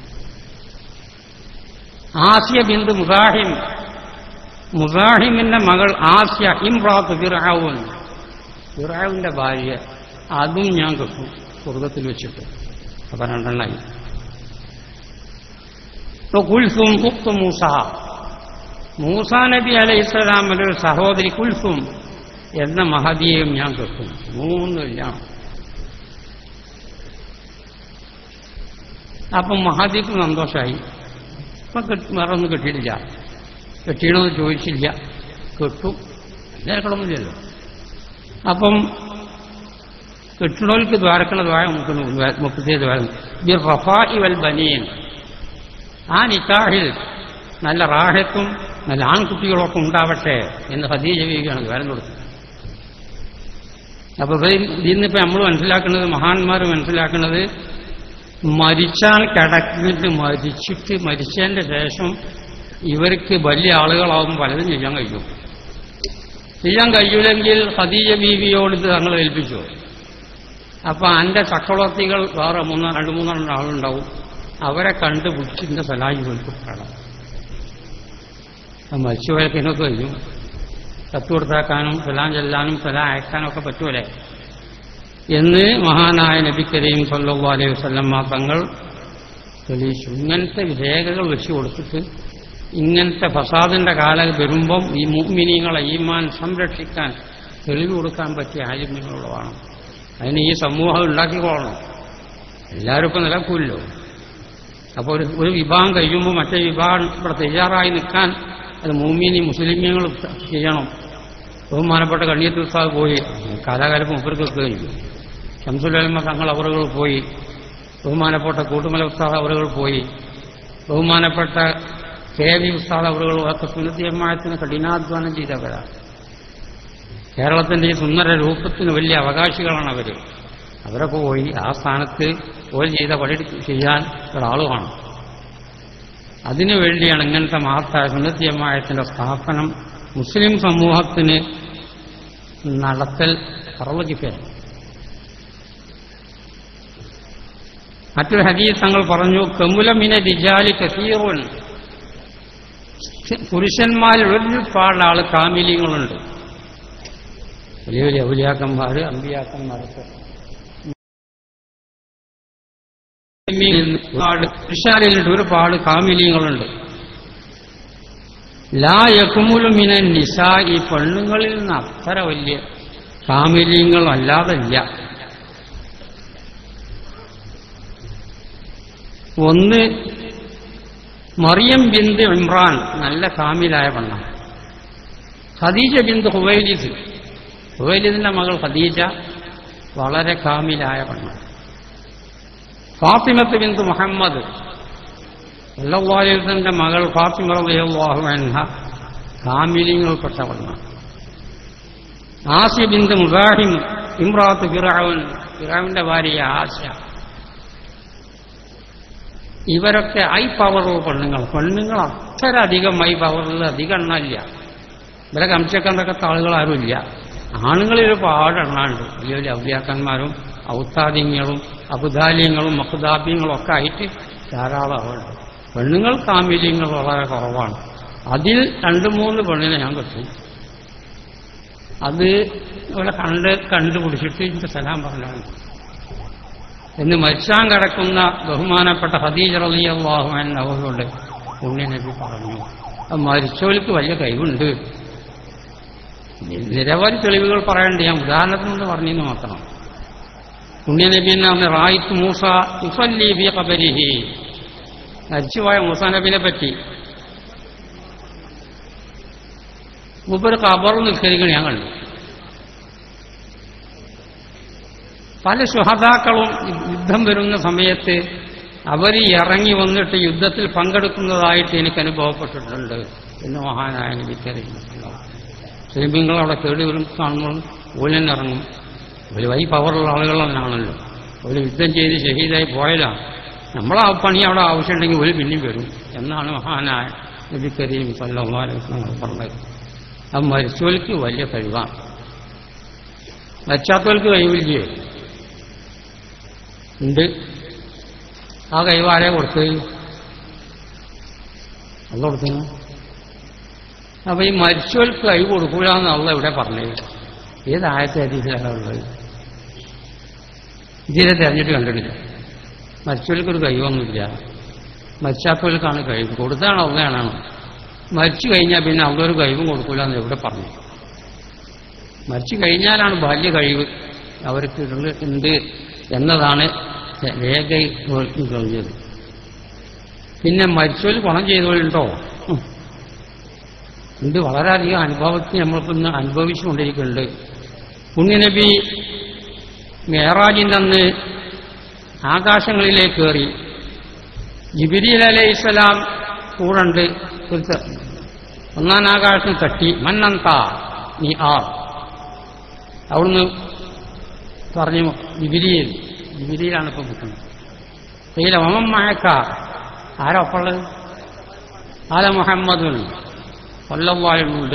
ആസിയ ബിന്ദു മുസാഹിം മുസാഹിമിന്റെ മകൾ ആസിയ ഇമ്രാത്ത് ഫിറാവുൻ ഫിറാവിന്റെ ഭാര്യ അതും ഞാൻ കിട്ടും സ്വർഗത്തിൽ വെച്ചിട്ട് അപ്പൊ രണ്ടെണ്ണായി ഇപ്പൊ കുൽസും ഉക്തു മൂസ മൂസ നബി അലൈഹിസ്സലാമിന്റെ ഒരു സഹോദരി കുൽസും എന്ന മഹതിയെയും ഞാൻ കിട്ടും മൂന്നില്ല അപ്പം മഹദിക്ക് സന്തോഷമായി ഇപ്പൊ കെട്ടി- വേറെ ഒന്നും കിട്ടിയിട്ടില്ല കെട്ടിയണമെന്ന് ചോദിച്ചില്ല കെട്ടു നേരക്കടമില്ലല്ലോ അപ്പം കെട്ടിടോൽക്ക് ദ്വാരക്കണ ദ്വാര മുപ്പത്തിയ ദ്വാരം ബി റഫാഇ വൽ ബനീൻ ആ നിക്കാഹിൽ നല്ല റാഹത്തും നല്ല ആൺകുട്ടികളൊക്കെ ഉണ്ടാവട്ടെ എന്ന് ഹദീജ ബീവിയാണ് ദ്വാരം കൊടുത്തത് അപ്പൊ ഇന്നിപ്പോ നമ്മൾ മനസ്സിലാക്കുന്നത് മഹാന്മാർ മനസ്സിലാക്കുന്നത് മരിച്ചാൽ കിടന്നിട്ട് മരിച്ചിട്ട് മരിച്ചതിന്റെ ശേഷം ഇവർക്ക് വലിയ ആളുകളാവും പലതും ചെയ്യാൻ കഴിയും ചെയ്യാൻ കഴിയൂലെങ്കിൽ ഖദീജ ബീവിയോട് ഇത് തങ്ങൾ ഏൽപ്പിച്ചു അപ്പൊ അന്റെ ചക്രവർത്തികൾ വേറെ മൂന്നോ രണ്ട് മൂന്നെണ്ണം ആളുണ്ടാവും അവരെ കണ്ടുപിടിച്ചിന്റെ സലാഹി കൊടുക്കണം മത്സ്യവയക്കിനൊക്കെ കഴിയും കത്ത് കൊടുത്താക്കാനും സലാം ചെല്ലാനും സലാം അയക്കാനും ഒക്കെ പറ്റൂലേ എന്ന് മഹാനായ നബി കരീം സല്ലു അലൈഹി വസല്ലമ്മ തങ്ങൾ തെളിയിച്ചു ഇങ്ങനത്തെ രേഖകൾ വെച്ച് കൊടുത്തിട്ട് ഇങ്ങനത്തെ ഫസാദിന്റെ കാലം വരുമ്പം ഈ മുഗ്മിനികളെ ഈമാൻ സംരക്ഷിക്കാൻ തെളിവ് കൊടുക്കാൻ പറ്റിയ ആലിമ്യങ്ങളുള്ളതാണ് അതിന് ഈ സമൂഹം ഉണ്ടാക്കിക്കൊള്ളണം എല്ലാവരും ഇപ്പം നിലക്കൂല്ലോ അപ്പോൾ ഒരു ഒരു വിഭാഗം കഴിയുമ്പോൾ മറ്റേ വിഭാഗം ഇവിടെ തയ്യാറായി നിൽക്കാൻ അത് മൂമിനി മുസ്ലിമീങ്ങൾ ചെയ്യണം ബഹുമാനപ്പെട്ട കണ്ണിയത്ത് ഉസ്താദ് പോയി കാലാകാലം മുപ്പർക്കൊക്കെ കഴിഞ്ഞു ഷംസുലമ തങ്ങൾ അവറുകൾ പോയി ബഹുമാനപ്പെട്ട കൂട്ടുമല ഉസ്താദ് അവറുകൾ പോയി ബഹുമാനപ്പെട്ട കെ വി ഉസ്താദ് അവറുകൾ ഒക്കെ സുന്നത്തിയമ്മായത്തിന് കഠിനാധ്വാനം ചെയ്തവരാണ് കേരളത്തിന്റെ ഈ സുന്ദര രൂപത്തിന് വലിയ അവകാശികളാണ് അവര് അവരൊക്കെ പോയി ആ സ്ഥാനത്ത് ഒരു ചെയ്ത പണി ചെയ്യാൻ ഒരാൾ വേണം അതിനു വേണ്ടിയാണ് ഇങ്ങനത്തെ മഹത്തായ സുന്നത്തിയമ്മായത്തിന്റെ സ്ഥാപനം മുസ്ലിം സമൂഹത്തിന് നടത്തൽ സർവജിക്കാൻ മറ്റൊരു ഹദീസ് തങ്ങൾ പറഞ്ഞു കമുലമിന ദിജാലി കസീറുൻ പുരുഷന്മാരിൽ ഒരുപാട് ആള് കാമിലിങ്ങളുണ്ട് വലിയ വലിയ ഔലിയാക്കന്മാര് അമ്പിയാക്കന്മാരൊക്കെ ഒരുപാട് പുരുഷാലിലുണ്ട് ഒരുപാട് കാമിലിങ്ങളുണ്ട് ലാ യക്കുമുലു മിന നിസാ ഈ പെണ്ണുങ്ങളിൽ നിന്ന് അത്ര വലിയ കാമിലിങ്ങൾ അല്ലാതല്ല ഒന്ന് മറിയം ബിന്ദു ഇമ്രാൻ നല്ല കാമിലായ പെണ്ണ ഖദീജ ബിന്ദു ഹുവൈലിദ് ഹുവൈലിദിന്റെ മകൾ ഖദീജ വളരെ കാമിലായ പെണ്ണ ഫാത്തിമത്ത് ബിന്ദു മുഹമ്മദ് അള്ളാഹുലിന്റെ മകൾ ഫാത്തിമ റളിയല്ലാഹു അൻഹ കാമിലിങ്ങൾപ്പെട്ട പെണ്ണ ആസിയ ബിന്ദു മുസാഹിം ഇമ്രാത്ത് ഫിറാവുൻ ഫിറാവിന്റെ ഭാര്യ ആശ ഇവരൊക്കെ ഐ പവറുള്ള പെണ്ണുങ്ങൾ പെണ്ണുങ്ങൾ അത്ര അധികം ഐ പവറുള്ള അധികം എണ്ണമില്ല ഇവരെ കംശക്കണ്ടൊക്കെ ആളുകൾ ആരുമില്ല ആണുങ്ങളിൽ ഒരുപാട് എണ്ണാണ്ട് വലിയ വലിയ ഔദ്യാക്കന്മാരും ഔത്താദ്യങ്ങളും അബുദാലിയങ്ങളും മക്കുദാബ്യങ്ങളും ഒക്കെ ആയിട്ട് ധാരാളം ആളുണ്ട് പെണ്ണുങ്ങൾ കാമില്യങ്ങൾ വളരെ കുറവാണ് അതിൽ രണ്ട് മൂന്ന് പെണ്ണിനെ ഞാൻ കിട്ടും അത് ഇവിടെ കണ്ട് കണ്ടുപിടിച്ചിട്ട് എനിക്ക് സലാം പറഞ്ഞാണ് എന്ന് മരിച്ചാൻ കിടക്കുന്ന ബഹുമാനപ്പെട്ട ഹദീജ റളിയല്ലാഹുഅൻ അവരോട് പുണ്യനബി പറഞ്ഞു അത് മരിച്ചവർക്ക് വലിയ കഴിവുണ്ട് നിരവധി തെളിവുകൾ പറയണ്ട് ഞാൻ ഉദാഹരണത്തിന് പറഞ്ഞെന്ന് മാത്രം പുണ്യനബി എന്നാണ് റായിത്ത് മൂസ ഉസല്ലി ബി ഖബരിഹി മരിച്ചുപോയ മൂസ നബിനെ പറ്റി മൂപ്പര് ഖബർ നിൽക്കരിക്കണം ഞാൻ കണ്ടു പല ശുഹതാക്കളും യുദ്ധം വരുന്ന സമയത്ത് അവർ ഇറങ്ങി വന്നിട്ട് യുദ്ധത്തിൽ പങ്കെടുക്കുന്നതായിട്ട് എനിക്ക് അനുഭവപ്പെട്ടിട്ടുണ്ട് എന്ന് മഹാനായ നബിക്കറിയുന്നു മുസ്ലിമീങ്ങൾ അവിടെ കേടി വരും കാണുമ്പോൾ ഓലൻ ഇറങ്ങും ഒരു വൈ പവറുള്ള ആളുകൾ തന്നെയാണല്ലോ ഒരു യുദ്ധം ചെയ്ത് ഷഹീദായി പോയാലാണ് നമ്മൾ ആ പണി അവിടെ ആവശ്യമുണ്ടെങ്കിൽ ഒരു പിന്നെയും വരും എന്നാണ് മഹാനായ നബിക്കരീം സല്ലാസ്ലങ്ങൾ പറഞ്ഞത് അത് മരിച്ചവർക്ക് വലിയ കഴിവാണ് മരിച്ചാത്തവർക്ക് കഴിവില്ലേ ഉണ്ട് ആ കൈവാരെ കൊടുത്ത് അത് കൊടുക്കുന്നു അപ്പൊ ഈ മരിച്ചവർക്ക് കൈ കൊടുക്കൂല എന്നുള്ള ഇവിടെ പറഞ്ഞത് ഏത് ആയത്തെ അതീതിലാണ് ഉള്ളത് ഇതിനെ തെരഞ്ഞിട്ട് കണ്ടിട്ടില്ല മരിച്ചവർക്കൊരു കഴിവൊന്നുമില്ല മരിച്ചാത്തവർക്കാണ് കഴിവ് കൊടുത്താണ് അവനാണ് മരിച്ചു കഴിഞ്ഞാൽ പിന്നെ അവരൊരു കഴിവും കൊടുക്കൂല എന്ന് ഇവിടെ പറഞ്ഞു മരിച്ചു കഴിഞ്ഞാലാണ് ബാല്യ കഴിവ് അവർക്ക് ഉണ്ട് എന്നതാണ് രേഖയിൽ കഴിഞ്ഞത് പിന്നെ മരിച്ചവർ ഗുണം ചെയ്തവരുണ്ടോ ഇത് വളരെയധികം അനുഭവത്തിൽ നമ്മൾക്കൊന്ന് അനുഭവിച്ചുകൊണ്ടിരിക്കുന്നുണ്ട് പുണ്യനബി മേറാജിൻ്റെ അന്ന് ആകാശങ്ങളിലേക്ക് കയറി ജിബിരിൽ അലൈഹിസ്സലാം കൂടണ്ട് ഒന്നാം ആകാശം തട്ടി മന്നന്ത നീ ആർ അവിടുന്ന് പറഞ്ഞു ജിബിരിയിൽ ജിബിരിയിലാണ് ഇപ്പം കിട്ടുന്നത് കയ്യിലെ ഒമം മഴക്ക ആരാ ഒപ്പുള്ളത് ആല മുഹമ്മദുൻ കൊല്ലവായുണ്ട്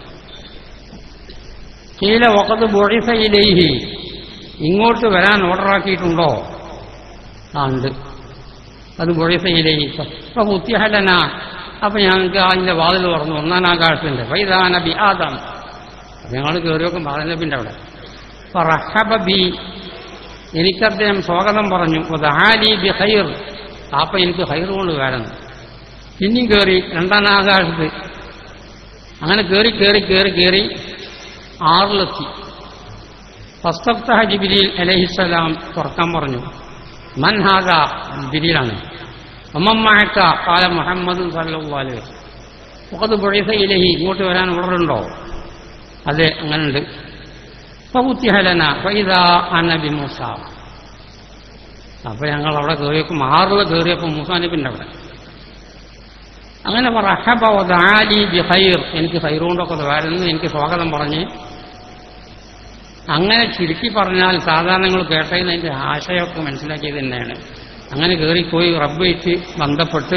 കീല വക്കത്ത് ബൊഴിഫയിലേഹി ഇങ്ങോട്ട് വരാൻ ഓർഡറാക്കിയിട്ടുണ്ടോ ആ ഉണ്ട് അത് മുഴസയിലേക്ക് അപ്പൊ മുത്തിഹലന അപ്പൊ ഞങ്ങൾക്ക് അതിന്റെ വാതിൽ തുറന്നു ഒന്നാം ആകാശത്തിന്റെ വൈദാന ബി ആദം ഞങ്ങൾ കയറി നോക്കും ബാലനബിന്റെ അവിടെ അപ്പൊ റഹബ ബി എനിക്കദ്ദേഹം സ്വാഗതം പറഞ്ഞു ദഹാലി ബി ഹൈർ അപ്പൊ എനിക്ക് ഹൈർ കൊണ്ട് കാരണം പിന്നെയും കയറി രണ്ടാം ആകാശത്ത് അങ്ങനെ കയറി കയറി കയറി കയറി ആറിലെത്തി ഫസ്തഫ്തഹ ജിബിരിൽ അലഹിസ്സലാം തുറക്കാൻ പറഞ്ഞു മൻ ഹാദ ജിബിരിലാണ് അമ്മമ്മഴക്ക കാല മുഹമ്മദ് സല്ലാല് മുഖത്ത് പുഴസ ഇലഹി ഇങ്ങോട്ട് വരാൻ ഓർഡറുണ്ടോ അതെ അങ്ങനുണ്ട് ഫൗത്തിഹലന ഫൈദ അനബി മൂസ അപ്പൊ ഞങ്ങൾ അവിടെ കയറിയപ്പോൾ ആറിൽ കയറിയപ്പോൾ മൂസാ നബിന്റെ അവിടെ അങ്ങനെ റഹബ വദാലി ബി ഖൈർ എനിക്ക് ഖൈർ കൊണ്ടൊക്കെ വരുന്നു എനിക്ക് സ്വാഗതം പറഞ്ഞ് അങ്ങനെ ചുരുക്കി പറഞ്ഞാൽ സാധാരണ നിങ്ങൾ കേട്ടതിന് അതിന്റെ ആശയമൊക്കെ മനസ്സിലാക്കിയത് തന്നെയാണ് അങ്ങനെ കയറിപ്പോയി റബ്ബയിട്ട് ബന്ധപ്പെട്ട്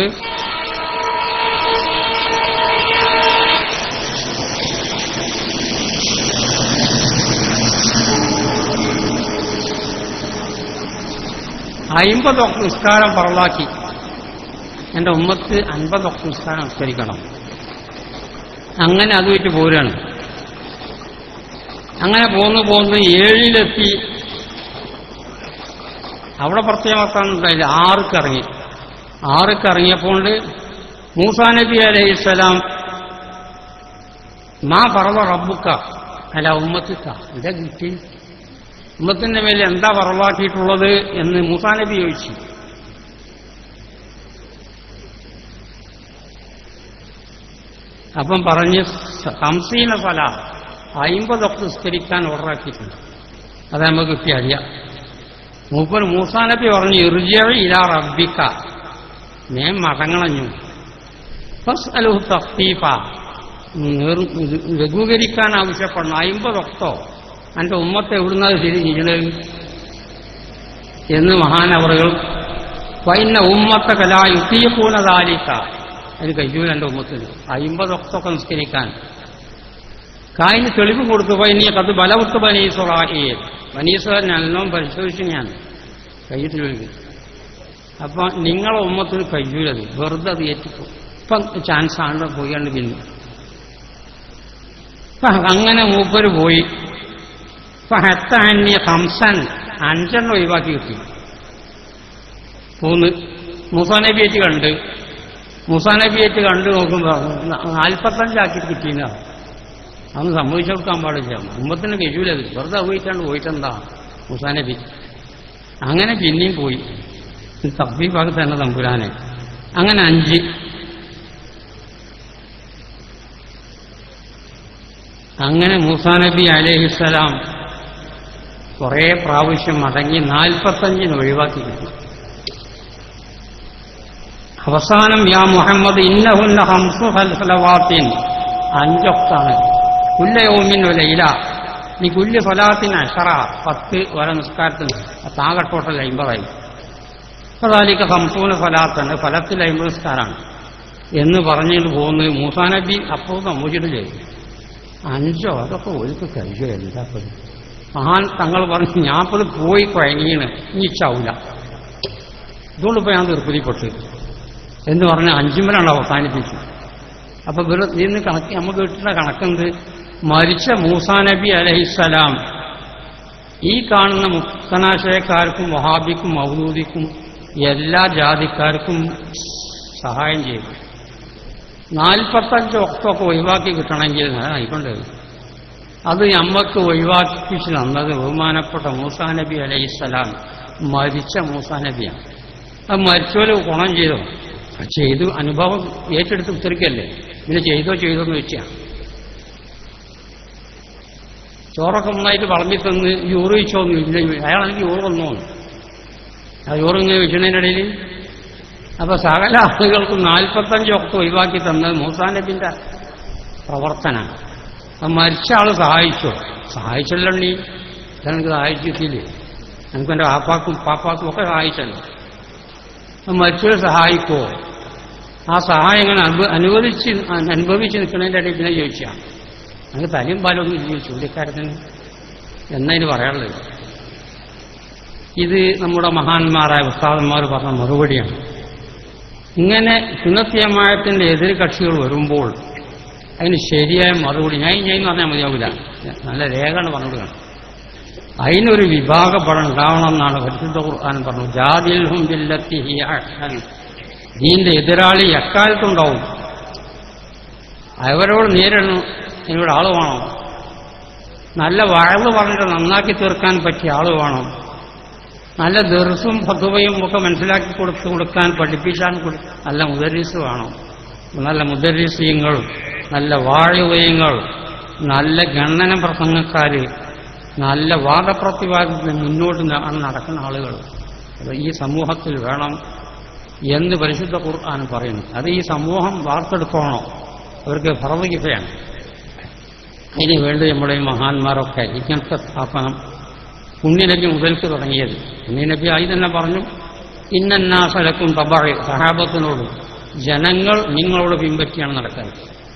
അയിമ്പതൊക്കെ നിസ്കാരം പറളാക്കി എന്റെ ഉമ്മത്ത് അൻപതൊക്കെ നിസ്കാരം നിസ്കരിക്കണം അങ്ങനെ അത് വെച്ച് പോരാണ് അങ്ങനെ പോന്നു പോന്ന് ഏഴിലെത്തി അവിടെ പ്രത്യേകമാക്കാനുണ്ടായില്ല ആറിക്കിറങ്ങി ആറിക്കിറങ്ങിയപ്പോൾ മൂസാ നബി അലൈഹിസ്സലാം മാ പറവ റബ്ബുക്ക അല്ല ഉമ്മത്തിക്ക എന്താ കിട്ടി ഉമ്മത്തിന്റെ മേലെ എന്താ പറവാക്കിയിട്ടുള്ളത് എന്ന് മൂസാ നബി ചോദിച്ചു അപ്പം പറഞ്ഞ് ഹംസീന ഫല അയിമ്പതൊക്കെ നിസ്കരിക്കാൻ ഓർഡറാക്കിയിട്ടുണ്ട് അത് നമുക്ക് കിട്ടിയ അറിയാം മൂപ്പർ മൂസാ നബി പറഞ്ഞു ഇർജി ഇലാ റബ്ബിക്ക ഞാൻ മടങ്ങളഞ്ഞു ഫസ് അലുഹു തഫീഫ ലഘൂകരിക്കാൻ ആവശ്യപ്പെടണം അയിമ്പതൊക്തോ എൻ്റെ ഉമ്മത്തെ എവിടുന്നത് ശരി ചെയ്യണത് എന്ന് മഹാനവറുകൾ വൈന്ന ഉമ്മത്തെ കലാ യുത്തിയപ്പൂനതാലിക്ക അതിന് കഴിയൂല എൻ്റെ ഉമ്മത്തിന് അയിമ്പതൊക്കെ നിസ്കരിക്കാൻ കായിന് തെളിവ് കൊടുത്തു പോയി നീ അത് ബലവത്ത് ബനീസുറാഹിയെ ബനീസുകാരൻ നല്ലോണം പരിശോധിച്ചു ഞാൻ കയ്യിൽ തെളിവ് അപ്പൊ നിങ്ങളെ ഉമ്മത്തിന് കഴിയൂലത് വെറുതെ അത് ഏറ്റിപ്പോ ഇപ്പം ചാൻസ് ആണ് പോയാണ്ട് പിന്നെ അപ്പൊ അങ്ങനെ മൂപ്പര് പോയി ഫഹത്തന്യ ഹംസൻ അഞ്ചെണ്ണം ഒഴിവാക്കി കിട്ടി മൂന്ന് മുസാനബിയേറ്റ് കണ്ട് മുസാനബിയേറ്റ് കണ്ട് നോക്കുമ്പോൾ നാൽപ്പത്തഞ്ചാക്കിയിട്ട് കിട്ടിയെന്നാ അന്ന് സമ്മതിച്ചു കൊടുക്കാൻ പാടില്ല മുമ്പത്തിന് കഴിയൂലത് വെറുതെ പോയിട്ടാണ്ട് പോയിട്ടെന്താ മുസാനബി അങ്ങനെ പിന്നെയും പോയി തപ്പി ഭാഗത്ത് തന്നെ തമ്പുരാനെ അങ്ങനെ അഞ്ച് അങ്ങനെ മൂസാനബി അലഹിസ്സലാം കുറേ പ്രാവശ്യം മടങ്ങി നാൽപ്പത്തഞ്ചിന് ഒഴിവാക്കി കിട്ടി അവസാനം യാ മുഹമ്മദ് ഇന്നഹുന്ന ഹംസു ഹൽഫലവാത്തിൻ അഞ്ചൊക്താണ് കുല്ലയോമിൻ ലൈല നീ കുല്ല് ഫലാത്തിന് അഷറ പത്ത് വര നിസ്കാരത്തിന് താഴെ ടോട്ടൽ അമ്പതായി ഫലാലിക്ക് ഹംസൂന ഫലാത്തുണ്ട് ഫലത്തിൽ അമ്പത് നിസ്കാരമാണ് എന്ന് പറഞ്ഞിട്ട് പോകുന്നത് മൂസാനബി അപ്പോൾ സമ്മതിച്ചിട്ട് ചെയ്തു അഞ്ചോ അതൊക്കെ ഒരിക്കൽ കഴിയോ എന്താ പോലും മഹാൻ തങ്ങൾ പറഞ്ഞു ഞാൻ ഇപ്പോൾ പോയി കുഴങ്ങിയാണ് ഇനി ചാവൂല ഇതുകൊണ്ട് ഇപ്പോൾ ഞാൻ തീർപ്പതിപ്പെട്ടു എന്ന് പറഞ്ഞ് അഞ്ചുമലാണ് അവസാനിപ്പിച്ചു അപ്പൊ വെറു ഇന്ന് കണക്ക് നമുക്ക് കിട്ടുന്ന കണക്കെന്ത് മരിച്ച മൂസാ നബി അലഹിസ്സലാം ഈ കാണുന്ന മുക്തനാശയക്കാർക്കും വഹാബിക്കും മൗദൂദിക്കും എല്ലാ ജാതിക്കാർക്കും സഹായം ചെയ്തു നാൽപ്പത്തഞ്ച് ഒക്ടൊക്കെ ഒഴിവാക്കി കിട്ടണമെങ്കിൽ ആയിക്കൊണ്ട് അത് നമ്മക്ക് ഒഴിവാക്കിച്ച് തന്നത് ബഹുമാനപ്പെട്ട മൂസാ നബി അലൈഹിസ്സലാം മരിച്ച മൂസാ നബിയാണ് അത് മരിച്ചോലെ ഗുണം ചെയ്തോ ചെയ്തു അനുഭവം ഏറ്റെടുത്ത് ഉത്തരിക്കല്ലേ പിന്നെ ചെയ്തോ ചെയ്തോ എന്ന് വെച്ചാ ചോറൊക്കെ നന്നായിട്ട് വളമ്പി തന്ന് യൂറ് വെച്ചോന്നു ഇല്ല അയാളാണെങ്കിൽ യൂറ് വന്നോ ആ യൂറ് ഇങ്ങനെ വെച്ചതിനിടയിൽ അപ്പൊ സകല ആളുകൾക്കും നാൽപ്പത്തഞ്ചൊക്കെ ഒഴിവാക്കി തന്നത് മൂസാ നബിന്റെ പ്രവർത്തനമാണ് അത് മരിച്ച ആള് സഹായിച്ചോ സഹായിച്ചല്ലണ്ണി എനിക്ക് സഹായിച്ചിട്ടില്ലേ എനിക്ക് എൻ്റെ പാപ്പാക്കും പാപ്പാക്കും ഒക്കെ സഹായിച്ചല്ലോ അത് മരിച്ചവരെ സഹായിക്കോ ആ സഹായം ഇങ്ങനെ അനുഭ അനുവദിച്ച് അനുഭവിച്ച് നിൽക്കുന്നതിൻ്റെ ഇടയിൽ പിന്നെ ചോദിച്ചാൽ നമുക്ക് തലയും പാലൊന്നും ഇല്ല ചൂണ്ടിക്കാരത്തിന് എന്നതിന് പറയാനുള്ളത് ഇത് നമ്മുടെ മഹാന്മാരായ ഉസ്താദന്മാർ പറഞ്ഞ മറുപടിയാണ് ഇങ്ങനെ സുന്നത്തിയമായത്തിന്റെ എതിർ കക്ഷികൾ വരുമ്പോൾ അതിന് ശരിയായ മറുപടി ഞാൻ ഞാൻ എന്ന് പറഞ്ഞാൽ മതിയാവില്ല നല്ല രേഖയാണ് പറഞ്ഞുകൊടുക്കണം അതിനൊരു വിഭാഗപ്പെടം ഉണ്ടാവണം എന്നാണ് പരിശുദ്ധ ഖുർആൻ പറഞ്ഞു ജാതിൽഹും ബില്ലത്തി ഹിയ അഹ്സൻ ദീന്റെ എതിരാളി എക്കാലത്തുണ്ടാവും അവരോട് നേരിടണം ഇവിടെ ആള് വേണം നല്ല വഴവ് പറഞ്ഞിട്ട് നന്നാക്കി തീർക്കാൻ പറ്റിയ ആള് വേണം നല്ല ദർസും ഫതുവയും ഒക്കെ മനസ്സിലാക്കി കൊടുത്തു കൊടുക്കാൻ പഠിപ്പിക്കാൻ കൊടു- നല്ല മുദരീസ് വേണം നല്ല മുദരീസീങ്ങൾ നല്ല വാഴുവയങ്ങൾ നല്ല ഗണന പ്രസംഗക്കാര് നല്ല വാദപ്രതിവാദത്തിന് മുന്നോട്ട് ന- നടക്കുന്ന ആളുകൾ അത് ഈ സമൂഹത്തിൽ വേണം എന്ന് പരിശുദ്ധ ഖുർആൻ പറയുന്നു അത് ഈ സമൂഹം വാർത്തെടുക്കണോ അവർക്ക് ഫറവിക്കുകയാണ് അതിന് വേണ്ടി നമ്മുടെ ഈ മഹാന്മാരൊക്കെ ഇങ്ങനത്തെ സ്ഥാപനം പുണ്യനബി മുതൽക്ക് തുടങ്ങിയത് പുണ്യനബി ആയി തന്നെ പറഞ്ഞു ഇന്നന്നാസലക്കും തബാഴ് സഹാബത്തിനോട് ജനങ്ങൾ നിങ്ങളോട് പിൻപറ്റിയാണ് നടക്കാൻ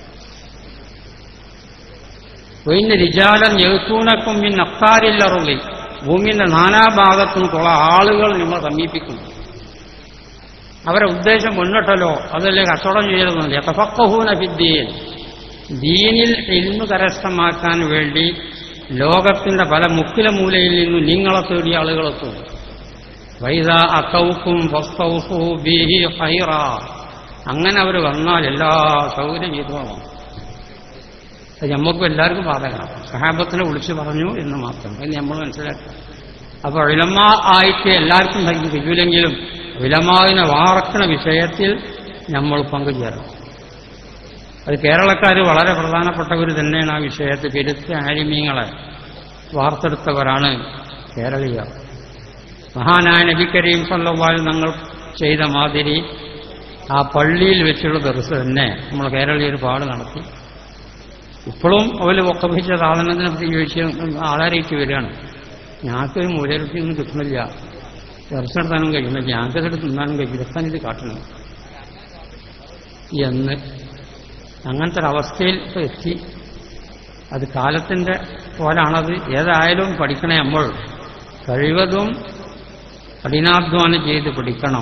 ഒയിന് രിജാലൻ എഴുത്തൂനക്കും മിൻ അക്കാരില്ലറുള്ളി ഭൂമിന്റെ നാനാഭാഗത്തുനിന്നുള്ള ആളുകൾ നിങ്ങൾ സമീപിക്കുന്നു അവരെ ഉദ്ദേശം മുന്നിട്ടല്ലോ അതല്ലേ കച്ചവടം ചെയ്യരുതെന്നില്ല യഥഫക്കഹൂന ഫിദ്ദീൻ ദീനിൽ ഇൽമു കരസ്ഥമാക്കാൻ വേണ്ടി ലോകത്തിന്റെ പല മുക്കില മൂലയിൽ നിന്നും നിങ്ങളെ തേടിയ ആളുകളെത്തും വൈദ അക്കൗക്കും ഫസ്തൗഫു ബിഹി ഹൈറ അങ്ങനെ അവർ വന്നാൽ എല്ലാ സൗകര്യം ചെയ്തോളാം അത് നമുക്കും എല്ലാവർക്കും ബാധകമാണ് സഹാബത്തിനെ വിളിച്ചു പറഞ്ഞു എന്ന് മാത്രം അത് നമ്മൾ മനസ്സിലാക്കുക അപ്പോൾ വിലമ ആയിട്ട് എല്ലാവർക്കും കഴി- കഴിയില്ലെങ്കിലും വിലമാവിനെ വാർക്കണ വിഷയത്തിൽ നമ്മൾ പങ്കുചേരണം അത് കേരളക്കാർ വളരെ പ്രധാനപ്പെട്ടവർ തന്നെയാണ് ആ വിഷയത്തിൽ പെരുത്ത ആലിമീങ്ങളെ വാർത്തെടുത്തവരാണ് കേരളീയർ മഹാനായ നബി കരീം സല്ലല്ലാഹു ഞങ്ങൾ ചെയ്ത മാതിരി ആ പള്ളിയിൽ വെച്ചുള്ള ദർസ് തന്നെ നമ്മൾ കേരളീയർ പാട് നടത്തി ഇപ്പോഴും അവർ ഒക്കപ്പിച്ച സാധനത്തിനെ പറ്റി ചോദിച്ച് ആളാരേക്ക് വരികയാണ് ഞങ്ങൾക്ക് മൂലരൊന്നും കിട്ടുന്നില്ല ദർശനത്താനും കഴിയുന്നില്ല ഞങ്ങൾക്കത് തിന്നാനും കഴിയില്ല ഇതൊക്കെ ഇത് കാട്ടണം എന്ന് അങ്ങനത്തെ ഒരവസ്ഥയിൽ ഇപ്പൊ എത്തി അത് കാലത്തിന്റെ പോലാണത് ഏതായാലും പഠിക്കണേ നമ്മൾ കഴിവതും കഠിനാധ്വാനം ചെയ്ത് പഠിക്കണം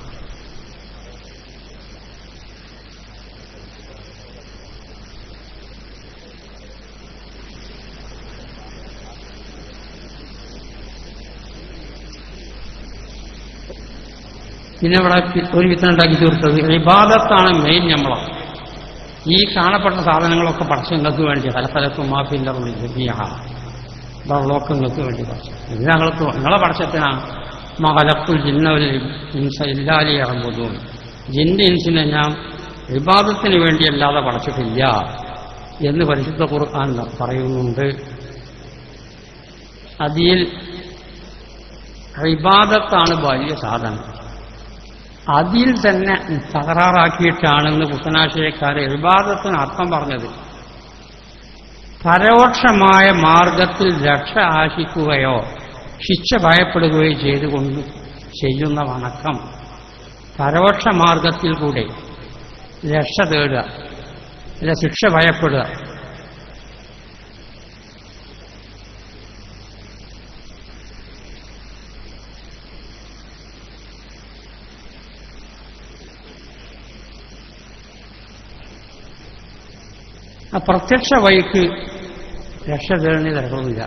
പിന്നെ ഇവിടെ ഒരു വിത്തനം ഉണ്ടാക്കി തീർത്തത് ഇബാദത്താണ് മെയിൻ നമ്മളെ ഈ കാണപ്പെട്ട സാധനങ്ങളൊക്കെ പടച്ചങ്ങൾക്ക് വേണ്ടി ഫലഫലക്കും മാഫിന്റെ വെള്ളമൊക്കങ്ങൾക്ക് വേണ്ടി പടച്ചു ഇത് ഞങ്ങൾക്ക് നിങ്ങളെ പടച്ചത്തിനാണ് മകലപ്പുൽ ജിന്നവൽ ഇൻസ ഇല്ലാലി ഇറങ്ങുന്നു ജിന്റെ ഇൻസിനെ ഞാൻ വിവാദത്തിന് വേണ്ടിയല്ലാതെ പടച്ചിട്ടില്ല എന്ന് പരിശുദ്ധ ഖുർആൻ പറയുന്നുണ്ട് അതിൽ ഇബാദത്താണ് വലിയ സാധനം അതിൽ തന്നെ തകരാറാക്കിയിട്ടാണെന്ന് പുത്തനാശയക്കാരെ വിവാദത്തിന് അർത്ഥം പറഞ്ഞത് പരോക്ഷമായ മാർഗത്തിൽ രക്ഷ ആശിക്കുകയോ ശിക്ഷ ഭയപ്പെടുകയോ ചെയ്തുകൊണ്ട് ചെയ്യുന്ന വണക്കം പരോക്ഷ മാർഗത്തിൽ കൂടെ രക്ഷ തേടുക അല്ല ശിക്ഷ ഭയപ്പെടുക ആ പ്രത്യക്ഷ വഴിക്ക് രക്ഷ തേടുന്ന തരവുമില്ല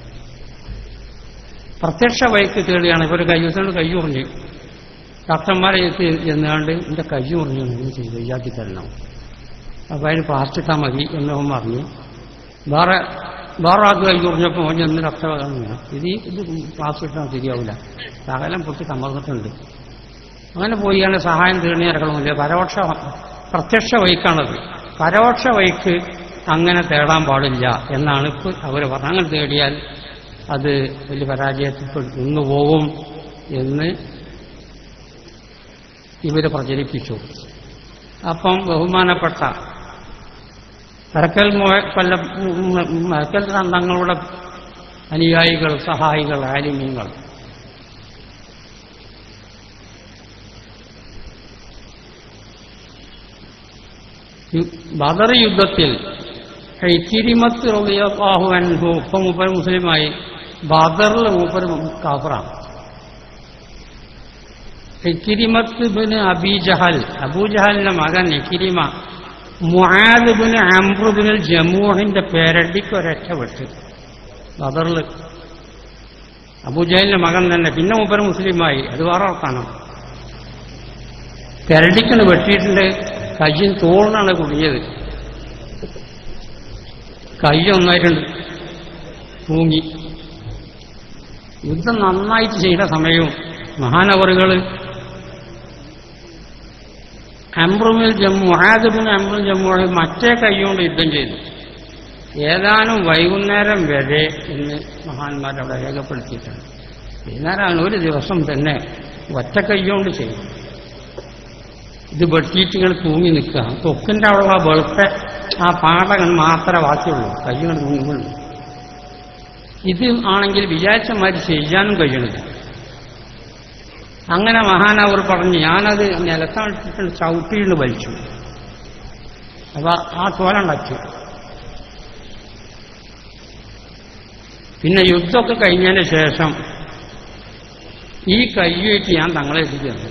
പ്രത്യക്ഷ വഴിക്ക് തേടുകയാണ് ഇപ്പോൾ ഒരു കയ്യൂസോട് കൈ ഉറിഞ്ഞ് ഡോക്ടർമാരെ എത്തി എന്നാണ്ട് എൻ്റെ കൈ ഉറിഞ്ഞു എന്ന് ചെയ്തു ഇയാക്കി തരണം അപ്പോൾ അതിന് പ്ലാസ്റ്റിട്ടാൽ മതി എന്നവൻ പറഞ്ഞു വേറെ വേറെ ആൾക്ക് കൈ ഉറിഞ്ഞപ്പോൾ അവൻ ചെന്ന് രക്തവകർന്നു ഇത് ഈ- ഇത് പ്ലാസ്റ്റിട്ടാൽ ശരിയാവില്ല സകലം പൊട്ടി തമർന്നിട്ടുണ്ട് അങ്ങനെ പോയിയാണ് സഹായം തീർണി ഇറക്കണമില്ല പരോക്ഷ പ്രത്യക്ഷ വഴിക്കാണത് പരോക്ഷ വഴിക്ക് അങ്ങനെ തേടാൻ പാടില്ല എന്നാണ് ഇപ്പോൾ അവർ പറഞ്ഞത് അങ്ങനെ തേടിയാൽ അത് വലിയ പരാജയത്തിൽ നിന്നു പോകും എന്ന് ഇവർ പ്രചരിപ്പിച്ചു അപ്പം ബഹുമാനപ്പെട്ട തറക്കൽ കൊല്ല മരക്കൽ തങ്ങളുടെ അനുയായികൾ സഹായികൾ ആലിമ്യങ്ങൾ ബദർ യുദ്ധത്തിൽ കിരിമത്ത് റളിയല്ലാഹു അൻഹു ഇപ്പം മൂപ്പർ മുസ്ലിമായി ബദറിൽ മൂപ്പർ കാഫറാണ് ഇക്കിരിമത്ത് ബിന് അബീജഹൽ അബൂജഹലിന്റെ മകൻ ഇക്കിരിമ മുആദ് ബിന് അംറുബിന് ജമൂഹിന്റെ പേരടിക്ക് ഒരൊറ്റ വെട്ട് ബദറിൽ അബൂജഹലിന്റെ മകൻ തന്നെ പിന്നെ മൂപ്പര് മുസ്ലിമായി അത് വേറെ അർത്ഥാണ് പെരടിക്കണ് വെട്ടിയിട്ടുണ്ട് കയ്യും തോളിനാണ് കുടുങ്ങിയത് കൈ ഒന്നായിട്ടുണ്ട് തൂങ്ങി യുദ്ധം നന്നായിട്ട് ചെയ്ത സമയവും മഹാനവറുകൾ അംബ്രുമിൽ ജമ്മു മുഹാദിബിന് അംബ്രു ജമ്മു മറ്റേ കൈകൊണ്ട് യുദ്ധം ചെയ്തു ഏതാനും വൈകുന്നേരം വരെ എന്ന് മഹാന്മാർ അവിടെ രേഖപ്പെടുത്തിയിട്ടുണ്ട് വൈകുന്നേരമാണ് ഒരു ദിവസം തന്നെ ഒറ്റ കൈകൊണ്ട് ചെയ്തു ഇത് വെട്ടിയിട്ട് ഇങ്ങനെ തൂങ്ങി നിൽക്കുക തൊക്കിൻ്റെ അവിടെയുള്ള വെളുത്ത ആ പാടകൻ മാത്രമേ ബാക്കിയുള്ളൂ കൈകൾ തൂങ്ങുള്ളൂ ഇത് ആണെങ്കിൽ വിചാരിച്ച മാതിരി ചെയ്യാനും കഴിയണില്ല അങ്ങനെ മഹാനവർ പറഞ്ഞു ഞാനത് നിലത്താട്ടിട്ട് ചവിട്ടിയിട്ട് വലിച്ചു അപ്പൊ ആ തോലുണ്ടാക്കി പിന്നെ യുദ്ധമൊക്കെ കഴിഞ്ഞതിന് ശേഷം ഈ കയ്യേറ്റ് ഞാൻ തങ്ങളെ എത്തിക്കുന്നത്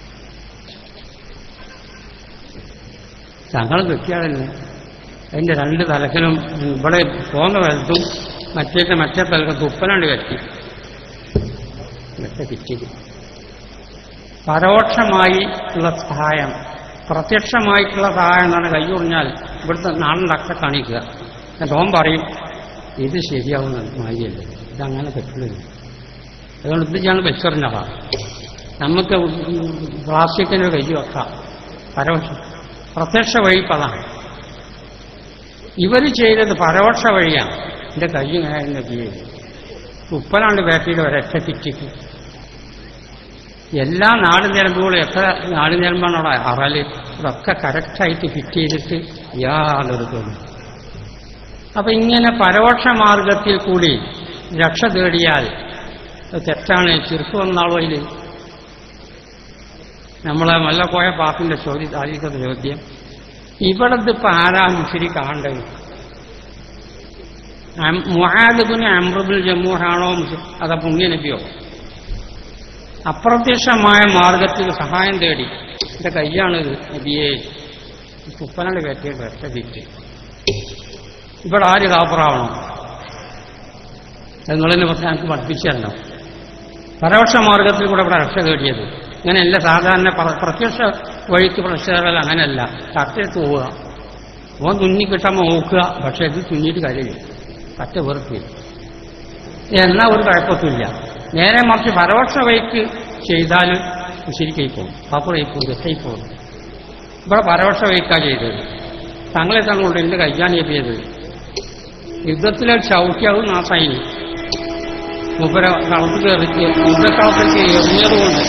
തങ്ങൾ കെട്ടിയാളല്ലേ അതിന്റെ രണ്ട് തലക്കലും ഇവിടെ പോന്ന വലത്തും മറ്റേ മറ്റേ തലക്കത്ത് ഉപ്പനാണ്ട് കെട്ടി ഇതൊക്കെ കിട്ടിയത് പരോക്ഷമായി ഉള്ള സഹായം പ്രത്യക്ഷമായിട്ടുള്ള സഹായം എന്നാണ് കൈ കുറിഞ്ഞാൽ ഇവിടുത്തെ നാളിലൊക്കെ കാണിക്കുക എന്നിട്ട് ഓൻ പറയും ഇത് ശരിയാവുന്ന മാതിരിയല്ലേ ഇതങ്ങനെ പറ്റില്ല അതുകൊണ്ട് ഇത് ഞാൻ വെച്ചറിഞ്ഞതാണ് നമുക്ക് പ്ലാസ്റ്റിക്കിൻ്റെ കൈ വെക്കാം പരോക്ഷം പ്രത്യക്ഷ വഴി പതാണ് ഇവർ ചെയ്തത് പരോക്ഷ വഴിയാണ് എൻ്റെ കൈ ഇങ്ങനെ എന്നെ ചെയ്തു ഉപ്പനാണ്ട് ബാക്കിയിൽ ഒരൊറ്റ കിറ്റിക്ക് എല്ലാ നാടും ഞരമ്പുകളും എത്ര നാടും ഞരമ്പാണ് അവിടെ അറല് ഇതൊക്കെ കറക്റ്റായിട്ട് ഫിറ്റ് ചെയ്തിട്ട് യാതൊരു തോന്നും അപ്പൊ ഇങ്ങനെ പരോക്ഷ മാർഗത്തിൽ കൂടി രക്ഷ തേടിയാൽ അത് തെറ്റാണ് ചെറുക്ക് വന്നാളോ അതിൽ നമ്മളെ മല്ലക്കോയ പാപ്പിന്റെ ചോദ്യം ആദ്യത്തെ ചോദ്യം ഇവിടത്ത് ഇപ്പൊ ആരാ മുഷിരി കാണേണ്ടത് മുഹാദിബിന് അമ്രബുൽ ജമ്മൂഹാണോ അതാ പുണ്യനബിയോ അപ്രത്യക്ഷമായ മാർഗത്തിൽ സഹായം തേടി എന്റെ കയ്യാണിത് നബിയെ കുപ്പനാട് കയറ്റിയ ഒറ്റ തിറ്റ് ഇവിടെ ആര് കാപ്പറാവണം നിങ്ങളെന്നെ പറഞ്ഞ് ഞങ്ങൾക്ക് പഠിപ്പിച്ചു തരണം പരോക്ഷ മാർഗത്തിൽ കൂടെ ഇവിടെ രക്ഷ തേടിയത് ഇങ്ങനെയല്ല സാധാരണ പ്ര- പ്രത്യക്ഷ വഴിക്ക് പ്രശ്നങ്ങൾ അങ്ങനെയല്ല കട്ടയെടുത്ത് പോവുക ഓൻ തുന്നി കിട്ടുമ്പോൾ നോക്കുക പക്ഷെ ഇത് തുന്നിയിട്ട് കാര്യമില്ല കറ്റ വെറുക്കില്ല എന്നാൽ ഒരു കുഴപ്പത്തില്ല നേരെ മറിച്ച് പരോക്ഷ വഴിക്ക് ചെയ്താൽ ശരിക്കായി പോകും പാപ്പുറയി പോകും തെറ്റായി പോകും ഇവിടെ പരോക്ഷ വഴിക്കാ ചെയ്തത് തങ്ങളെ തന്നുകൊണ്ട് എന്റെ കയ്യാണ് ചെയ്തത് യുദ്ധത്തിലെ ചവിട്ടിയാവും നാസായി മൂപ്പര കളത്തിൽ കയറിച്ച് യുദ്ധക്കളത്തേക്ക് എറിഞ്ഞതുകൊണ്ട്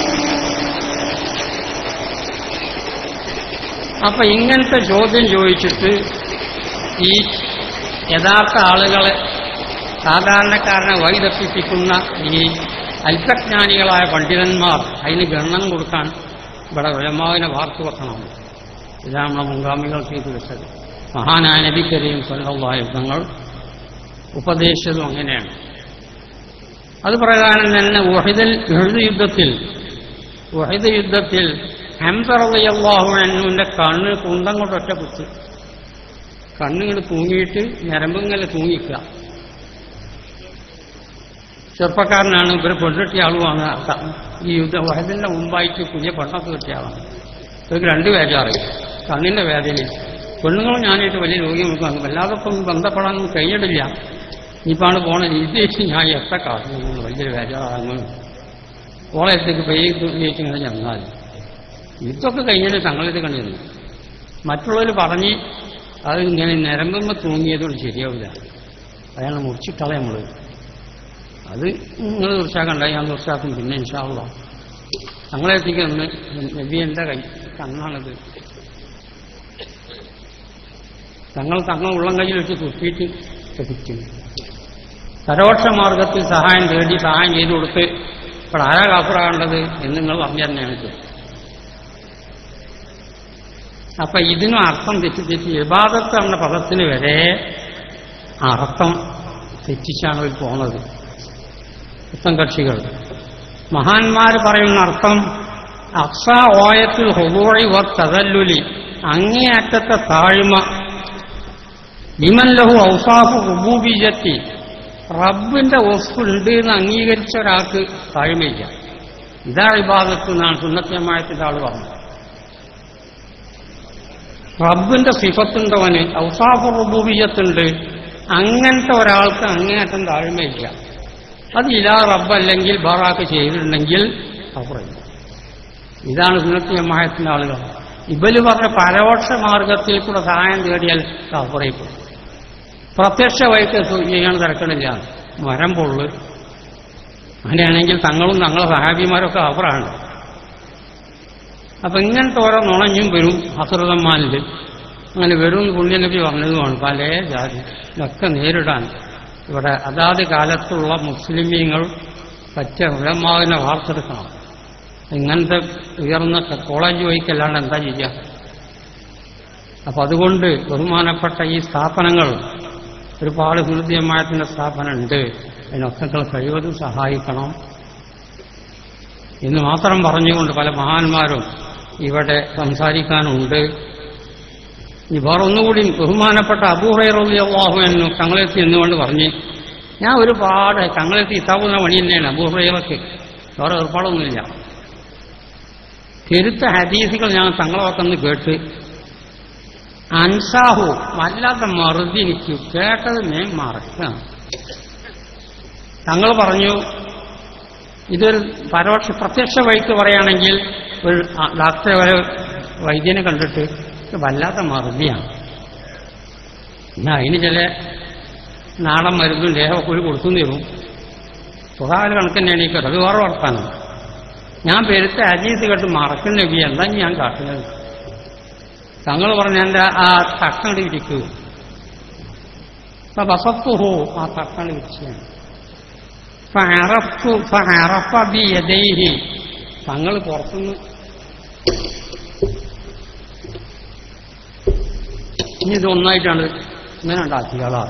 അപ്പൊ ഇങ്ങനത്തെ ചോദ്യം ചോദിച്ചിട്ട് ഈ യഥാർത്ഥ ആളുകളെ സാധാരണക്കാരനെ വഴിതപ്പിപ്പിക്കുന്ന ഈ അല്പജ്ഞാനികളായ പണ്ഡിതന്മാർ അതിന് ഗണ്ണം കൊടുക്കാൻ ഇവിടെ ഉലമാവിനെ വാർത്തു വെക്കണം ഇതാണ് നമ്മുടെ മുൻഗാമികൾ ചെയ്തു വെച്ചത് മഹാനായ നബിക്കരെയും സ്വന്തമായ യുദ്ധങ്ങൾ ഉപദേശിച്ചതും അങ്ങനെയാണ് അത് പ്രകാരം തന്നെ വഹിദൽ ഉഹദ് യുദ്ധത്തിൽ വഹിദ് യുദ്ധത്തിൽ ഹംസറിയാഹു എന്നുവിന്റെ കണ്ണ് കുന്തം കൊണ്ട് ഒറ്റ കുത്തി കണ്ണുകൾ തൂങ്ങിയിട്ട് ഞരമ്പിങ്ങനെ തൂങ്ങിക്കുക ചെറുപ്പക്കാരനാണ് ഇവർ പെണ്ണിട്ടിയ ആളുമാണ് ഈ യുദ്ധ വഹദിന്റെ മുമ്പായിട്ട് പുതിയ പെണ്ണൊക്കെ കിട്ടിയ ആളാണ് ഇവർക്ക് രണ്ട് വേജാറ് കണ്ണിന്റെ വേദനയിൽ പെണ്ണുങ്ങളും ഞാനായിട്ട് വലിയ രോഗിയും വന്നു വല്ലാതെ ഇപ്പം ബന്ധപ്പെടാനൊന്നും കഴിഞ്ഞിട്ടില്ല ഇനിയിപ്പാണ് പോണ രീതി ഞാൻ എത്ര കാട്ടുന്നു വലിയൊരു വേജാറാകുന്നു ഓളെ അടുത്തേക്ക് പെയ്യിച്ച് ഇങ്ങനെ ചെന്നാൽ ഇതൊക്കെ കഴിഞ്ഞിട്ട് തങ്ങളിത് കണ്ടിരുന്നു മറ്റുള്ളവർ പറഞ്ഞ് അത് ഇങ്ങനെ നിരമ്പുമ്പോൾ തൂങ്ങിയതുകൊണ്ട് ശരിയാവില്ല അയാൾ മുറിച്ചിട്ടാളെ നമ്മൾ അത് നിങ്ങൾ തീർച്ചയാക്കണ്ട ഞാൻ തീർച്ചയാക്കും പിന്നെ ഇൻഷാള്ള ഞങ്ങളെ എത്തിക്കുന്നു നബി എൻ്റെ കൈ കണ്ണാണിത് തങ്ങൾ തങ്ങൾ ഉള്ളം കയ്യിൽ വെച്ച് തുപ്പിയിട്ട് എത്തിക്കും പരോക്ഷ മാർഗത്തിൽ സഹായം തേടി സഹായം ചെയ്തു കൊടുത്ത് ഇപ്പോൾ ആരാ കാപ്പറാകേണ്ടത് എന്ന് നിങ്ങൾ പറഞ്ഞു തന്നെയാണ് ഇത്. അപ്പൊ ഇതിനും അർത്ഥം തെറ്റി തെറ്റി വിവാദത്ത് എന്ന പദത്തിന് വരെ അർത്ഥം തെറ്റിച്ചാണ് അവർ പോണത് പുത്തൻ കക്ഷികൾ മഹാന്മാർ പറയുന്ന അർത്ഥം അക്സ ഓയത്തിൽ ഹുദൂഴി വ തതല്ലുലി അങ്ങേയറ്റത്തെ താഴ്മ ലിമൻ ലഹു ഔസാഫ് റുബൂബിജത്തി റബ്ബിന്റെ വസ്ഫുണ്ട് എന്ന് അംഗീകരിച്ച ഒരാൾക്ക് താഴ്മയില്ല ഇതാ വിഭാഗത്ത് നിന്നാണ് സുന്നത്യമായത്തിന്റെ ആൾ പറഞ്ഞത് റബ്ബിന്റെ സിഫത്തുണ്ടവന് ഔസാഫ് റുബൂബിയത്തുണ്ട് അങ്ങനത്തെ ഒരാൾക്ക് അങ്ങേയറ്റം താഴ്മയില്ല അത് ഇലാ റബ്ബ് അല്ലെങ്കിൽ ബറാക്ക് ചെയ്തിട്ടുണ്ടെങ്കിൽ അപ്പുറം ഇതാണ് സുന്നത്യമായത്തിന്റെ ആളുകൾ ഇബല് പറഞ്ഞ പരോക്ഷ മാർഗത്തിൽ കൂടെ സഹായം തേടിയാൽ അപ്പുറയിൽ പോകും പ്രത്യക്ഷ വഴിക്ക് ചെയ്യാൻ തിരക്കണില്ല മരം പൊള്ളു അങ്ങനെയാണെങ്കിൽ തങ്ങളും തങ്ങളെ സഹാബിമാരൊക്കെ അവറാണ് അപ്പൊ ഇങ്ങനത്തെ ഓരോ നുണഞ്ഞും വരും അസുരതന്മാരിൽ അങ്ങനെ വരും പുണ്യനബി പറഞ്ഞതുമാണ് പല ജാതി ഇതൊക്കെ നേരിടാൻ ഇവിടെ അതാത് കാലത്തുള്ള മുസ്ലിമീങ്ങൾ പറ്റ ഉലമാവിനെ വാർത്തെടുക്കണം ഇങ്ങനത്തെ ഉയർന്ന കോളേജ് വഴിക്കല്ലാണ്ട് എന്താ ചെയ്യുക അപ്പൊ അതുകൊണ്ട് ബഹുമാനപ്പെട്ട ഈ സ്ഥാപനങ്ങൾ ഒരുപാട് ഹൃദയമായത്തിന്റെ സ്ഥാപനം ഉണ്ട് അതിനൊക്കെ നിങ്ങൾ കഴിവതും സഹായിക്കണം എന്ന് മാത്രം പറഞ്ഞുകൊണ്ട് പല മഹാന്മാരും ഇവിടെ സംസാരിക്കാനുണ്ട് ഇനി വേറെ ഒന്നുകൂടി ബഹുമാനപ്പെട്ട അബൂഹൈറിയാഹുവിനു തങ്ങളെത്തി എന്നുകൊണ്ട് പറഞ്ഞ് ഞാൻ ഒരുപാട് തങ്ങളെത്തി ഇത്താവുന്ന പണി തന്നെയാണ് അബൂഹൈറക്ക് വേറെ ഏർപ്പാടൊന്നുമില്ല തിരുത്ത ഹദീസുകൾ ഞാൻ തങ്ങളൊക്കെ ഒന്ന് കേട്ട് അൻസാഹു വല്ലാത്ത മറുതി എനിക്ക് കേട്ടത് ഞാൻ മറക്കാം തങ്ങൾ പറഞ്ഞു ഇതൊരു പരോക്ഷ പ്രത്യക്ഷ വഴിക്ക് പറയുകയാണെങ്കിൽ ഒരു ഡോക്ടറെ വരെ വൈദ്യനെ കണ്ടിട്ട് ഇത് വല്ലാത്ത മറുതിയാണ് എന്നാ അതിന് ചില നാടൻ മരുന്നും ദേഹക്കുഴി കൊടുത്തു തരും സ്വകാല കണക്കന്നെ എണീക്കട്ടെ അത് വേറെ വർത്താനം ഞാൻ പെരുത്ത അജീസ് കേട്ട് മറക്കുന്ന നബി എന്താ ഞാൻ കാട്ടുന്നത് തങ്ങൾ പറഞ്ഞ എൻ്റെ ആ തക്കണ്ട് ഇരിക്കൂ ബസത്തുഹോ ആ തക്കണ്ട് വിരിച്ചാണ് ഫഅറഫ്തു ഫഅറഫ ബിയദൈഹി തങ്ങൾ പുറത്തുനിന്ന് ഇനി ഇത് ഒന്നായിട്ടാണ് ഇങ്ങനെ ഉണ്ടാക്കിയാളാ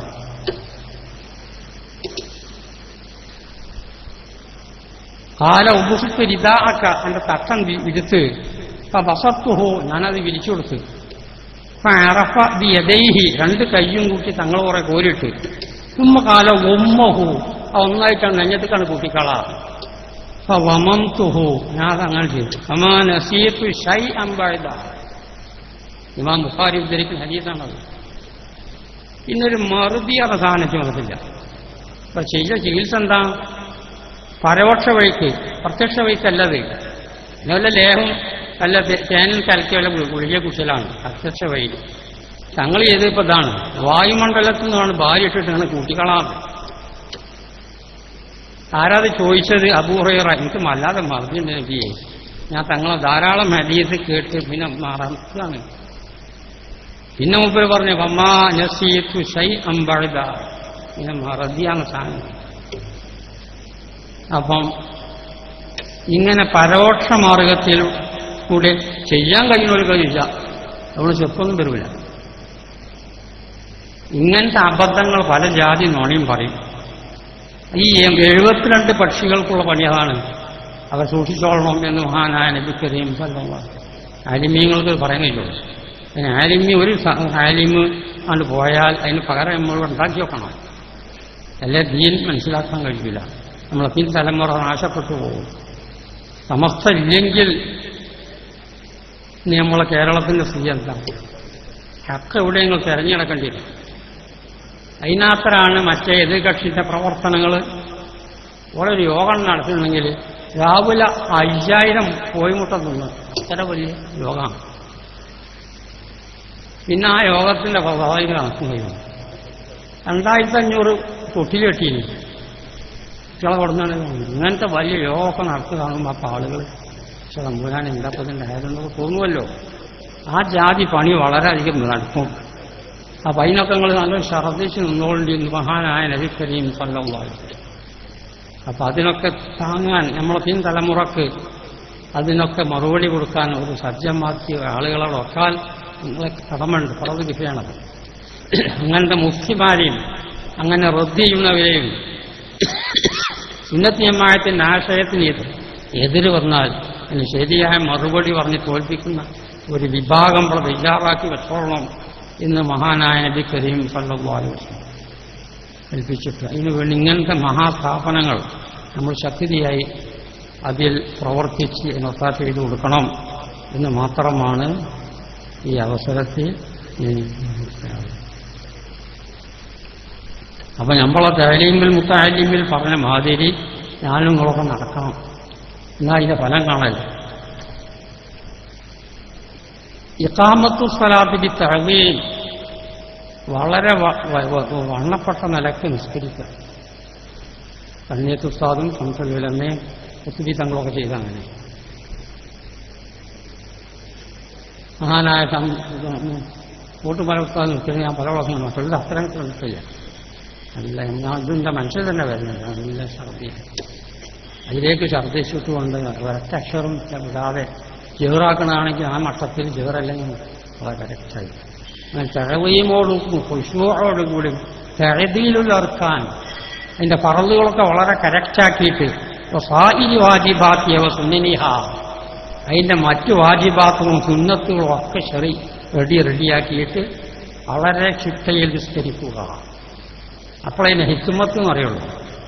കാല ഉപസിത്ത് രിതാക്ക എന്റെ തട്ടം വിരുത്ത് ബസത്തുഹോ ഞാനത് വിരിച്ചു കൊടുത്ത് ഫഅറഫ ബിയദൈഹി രണ്ട് കയ്യും കൂട്ടി തങ്ങൾ കുറെ കോരിട്ട് ഉമ്മ കാല ഉമ്മഹു ആ ഒന്നായിട്ടാണ് നെഞ്ഞത്തേക്കാണ് കൂട്ടിക്കളാ വമംതുഹു ഞാൻ അതങ്ങനെ ചെയ്തു അമാ നസീത്തു ഷൈ അമ്പായത ഇമാം ബുഖാരി ഉദ്ധരിക്കുന്ന ഹരീതാണത് ഇന്നൊരു മറുതി അവസാനിച്ചു വന്നിട്ടില്ല അപ്പൊ ചെയ്ത ചികിത്സ എന്താ പരോക്ഷ വഴിക്ക് പ്രത്യക്ഷ വഴിക്കല്ലത് വല്ല ലേഹം അല്ല തേനിൽ കലക്കിയ വല്ല ഗുളിക കുശലാണ് പ്രത്യക്ഷ വഴി തങ്ങൾ ചെയ്തപ്പോൾ ഇതാണ് വായുമണ്ഡലത്തിൽ നിന്നാണ് ഭാര്യ ഇട്ടിട്ട് അങ്ങനെ കൂട്ടിക്കളാറ് ആരാത് ചോദിച്ചത് അബൂഹൈറ എനിക്ക് വല്ലാതെ മറിഞ്ഞിട്ടുണ്ട് നബിയെ ഞാൻ തങ്ങളെ ധാരാളം ഹദീസ് കേട്ട് പിന്നെ മറക്കുകയാണ് പിന്നെ മുമ്പ് പറഞ്ഞു വമ്മാ നസീത്തു ഷൈ അമ്പഴുത പിന്നെ മറതിയാണ് സാധനം അപ്പം ഇങ്ങനെ പരോക്ഷ മാർഗത്തിൽ കൂടെ ചെയ്യാൻ കഴിയുന്നവർക്ക് കഴിയില്ല നമ്മൾ ചെപ്പൊന്നും വരില്ല ഇങ്ങനത്തെ അബദ്ധങ്ങൾ പല ജാതി നോണിയും പറയും ഈ എഴുപത്തിരണ്ട് പക്ഷികൾക്കുള്ള പണി അതാണ് അവർ സൂക്ഷിച്ചോളണം എന്ന് മഹാനായ നബി കരീം ആലിമീങ്ങൾക്ക് പറയാൻ കഴിയുള്ളൂ അതിന് ആലിമി ഒരു ആലിമ് ആണ് പോയാൽ അതിന് പകരം നമ്മൾ ഉണ്ടാക്കി വെക്കണം അല്ലെ ദീൻ മനസ്സിലാക്കാൻ കഴിയില്ല നമ്മളെ പിൻ തലമുറ നാശപ്പെട്ടു പോകും സമസ്ത ഇല്ലെങ്കിൽ ഇനി നമ്മളെ കേരളത്തിന്റെ സ്ഥിതി എന്താണ് ഹക്ക് എവിടെയെങ്കിലും തെരഞ്ഞെടുക്കേണ്ടി വരും അതിനകത്താണ് മറ്റേ എതിർകക്ഷിന്റെ പ്രവർത്തനങ്ങൾ ഒരു യോഗം നടത്തുന്നുണ്ടെങ്കിൽ രാവിലെ അയ്യായിരം കോഴിമുട്ട തിന്ന് അത്ര വലിയ യോഗമാണ് പിന്നെ ആ യോഗത്തിന്റെ സ്വാഭാവിക കണക്കും കഴിയും രണ്ടായിരത്തി അഞ്ഞൂറ് തൊട്ടിൽ കെട്ടിയില്ല കുട്ടികളെ കൊടുന്നാണ് ഇങ്ങനത്തെ വലിയ യോഗമൊക്കെ നടത്തി കാണുമ്പോൾ അപ്പോൾ ആളുകൾ പക്ഷെ തമ്പുരാൻ എന്താപ്പതിൻ്റെ ആയതെന്നൊക്കെ തോന്നുമല്ലോ ആ ജാതി പണി വളരെയധികം നടക്കും അപ്പൊ അതിനൊക്കെ നിങ്ങൾ നല്ല ശ്രദ്ധിച്ച് നിന്നുകൊണ്ടിരുന്നു മഹാനായ നബി കരീം സല്ലല്ലാഹു അപ്പൊ അതിനൊക്കെ താങ്ങാൻ നമ്മളെ പിൻതലമുറക്ക് അതിനൊക്കെ മറുപടി കൊടുക്കാൻ ഒരു സജ്ജമാക്കിയ ആളുകളെ ഒക്കാൻ നിങ്ങളെ കടമുണ്ട് പറവ് കിട്ടുകയാണത് അങ്ങനത്തെ മുഖ്യമാരെയും അങ്ങനെ റദ്ദ് ചെയ്യുന്നവരെയും സുന്നത്തിയമായത്തിന്റെ ആശയത്തിന് എതിര് എതിര് വന്നാൽ അതിന് ശരിയായ മറുപടി പറഞ്ഞ് തോൽപ്പിക്കുന്ന ഒരു വിഭാഗം ഇവിടെ തയ്യാറാക്കി വെച്ചോളണം എന്ന് മഹാനായ നബി കരീം സല്ലല്ലാഹു കൽപ്പിച്ചിട്ട് അതിനുവേണ്ടി ഇങ്ങനത്തെ മഹാസ്ഥാപനങ്ങൾ നമ്മൾ ശക്തിയായി അതിൽ പ്രവർത്തിച്ച് നിർത്താൻ ചെയ്തു കൊടുക്കണം എന്ന് മാത്രമാണ് ഈ അവസരത്തിൽ എനിക്ക് മനസ്സിലാവുന്നത് അപ്പൊ നമ്മളെ തഹലീമിൽ മുത്താലീമിൽ പറഞ്ഞ മാതിരി ഞാനും നിങ്ങളൊക്കെ നടക്കണം എന്നാ അതിന്റെ ഫലം കാണല്ല ഇക്കാമത്തു സ്ഥലാത്തിരി തഴവീൻ വളരെ വ- വ- വ- വണ്ണപ്പെട്ട നിലക്ക് നിസ്കരിക്കുക കണ്ണീത്തുസ്താദും സംസവിലമ്മയും ഒത്തിരി തങ്ങളൊക്കെ ചെയ്ത അങ്ങനെ മഹാനായ വോട്ട് പല ഉസ്താദ് നിൽക്കുന്നത് ഞാൻ പല പ്രാവശ്യം മറ്റുള്ള അത്തരത്തിൽ നിൽക്കില്ല അല്ല ഞാൻ ഇതിൻ്റെ മനുഷ്യൻ തന്നെ വരുന്നത് നല്ല ഛർദി അതിലേക്ക് ഛർദ്ദിച്ചിട്ടുകൊണ്ട് ഒരൊറ്റ അക്ഷരം വിടാതെ ജേറാക്കണാണെങ്കിൽ ആ മട്ടത്തിൽ ജേറല്ലെങ്കിൽ വളരെ കറക്റ്റായി തഴവീമോടും ഖുഷൂറോടും കൂടി തഴതിയിലുള്ള ഇറക്കാൻ അതിന്റെ പറളുകളൊക്കെ വളരെ കറക്റ്റാക്കിയിട്ട് സായിരി വാജിബാത്തിയവ സുന്നിനിഹ അതിന്റെ മറ്റു വാജിബാത്തുകളും സുന്നത്തുകളും ഒക്കെ ശരി റെഡി റെഡിയാക്കിയിട്ട് വളരെ ചിട്ടയിൽ വിസ്തരിക്കുക അപ്പോഴതിന് ഹിക്കുമത്ത് എന്ന് അറിയുള്ളൂ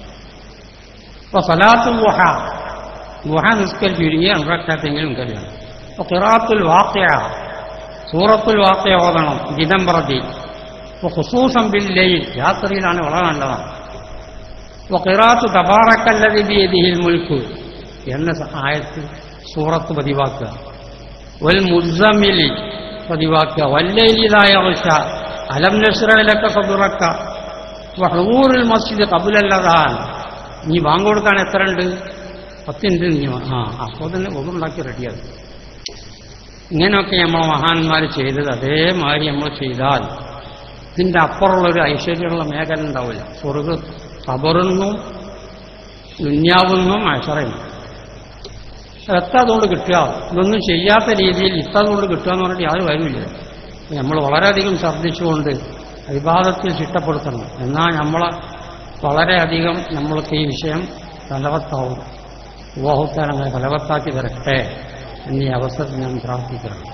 അപ്പൊ സലാത്തു ഗുഹ ഗുഹ നിസ്കരിച്ച് ചുരുങ്ങി അൻറക്കാത്തെങ്കിലും കഴിയണം അപ്പൊ ഖിറാത്തുൽ വാക്യ സൂറത്തുൽ വാക്യ ഓതണം ദിനം പ്രതി അപ്പൊ ഹുസൂസം ബില്ലയിൽ രാത്രിയിലാണ് വളരെ നല്ലതാണ് അപ്പൊ ഖിറാത്തു തബാറക്കല്ലതി ബിയദിഹിൽ മുൽക്ക് എന്ന ആയത്ത് സൂറത്ത് പതിവാക്കുക വൽ മുസമ്മിലി പതിവാക്കുക വല്ലയിലായ വശ അലം നസ്രയിലൊക്കെ സതുറക്ക ഹൂറുൽ മസ്ജിദ് കബുലല്ലതാണ് നീ ബാങ്ക് കൊടുക്കാൻ എത്ര ഉണ്ട് പത്തുണ്ട് നീ ആ അപ്പോൾ തന്നെ ഒന്നുണ്ടാക്കി റെഡിയാകും ഇങ്ങനെയൊക്കെ നമ്മൾ മഹാന്മാർ ചെയ്തത് അതേമാതിരി നമ്മൾ ചെയ്താൽ ഇതിൻ്റെ അപ്പുറമുള്ളൊരു ഐശ്വര്യമുള്ള മേഖല ഉണ്ടാവില്ല സ്വർഗ കബറുന്നും ദുന്യാവുന്നും അക്ഷറയും എത്താതുകൊണ്ട് കിട്ടുക ഇതൊന്നും ചെയ്യാത്ത രീതിയിൽ ഇത്താതുകൊണ്ട് കിട്ടുക എന്ന് പറഞ്ഞിട്ട് യാതൊരു കാര്യമില്ല നമ്മൾ വളരെയധികം ഛർദ്ദിച്ചുകൊണ്ട് വിവാദത്തിൽ ചിട്ടപ്പെടുത്തണം എന്നാൽ നമ്മളെ വളരെയധികം നമ്മൾക്ക് ഈ വിഷയം ഫലവത്താവും വിവാഹത്താരങ്ങളെ ഫലവത്താക്കി തരട്ടെ എന്നീ അവസരത്തിൽ ഞാൻ പ്രാർത്ഥിക്കണം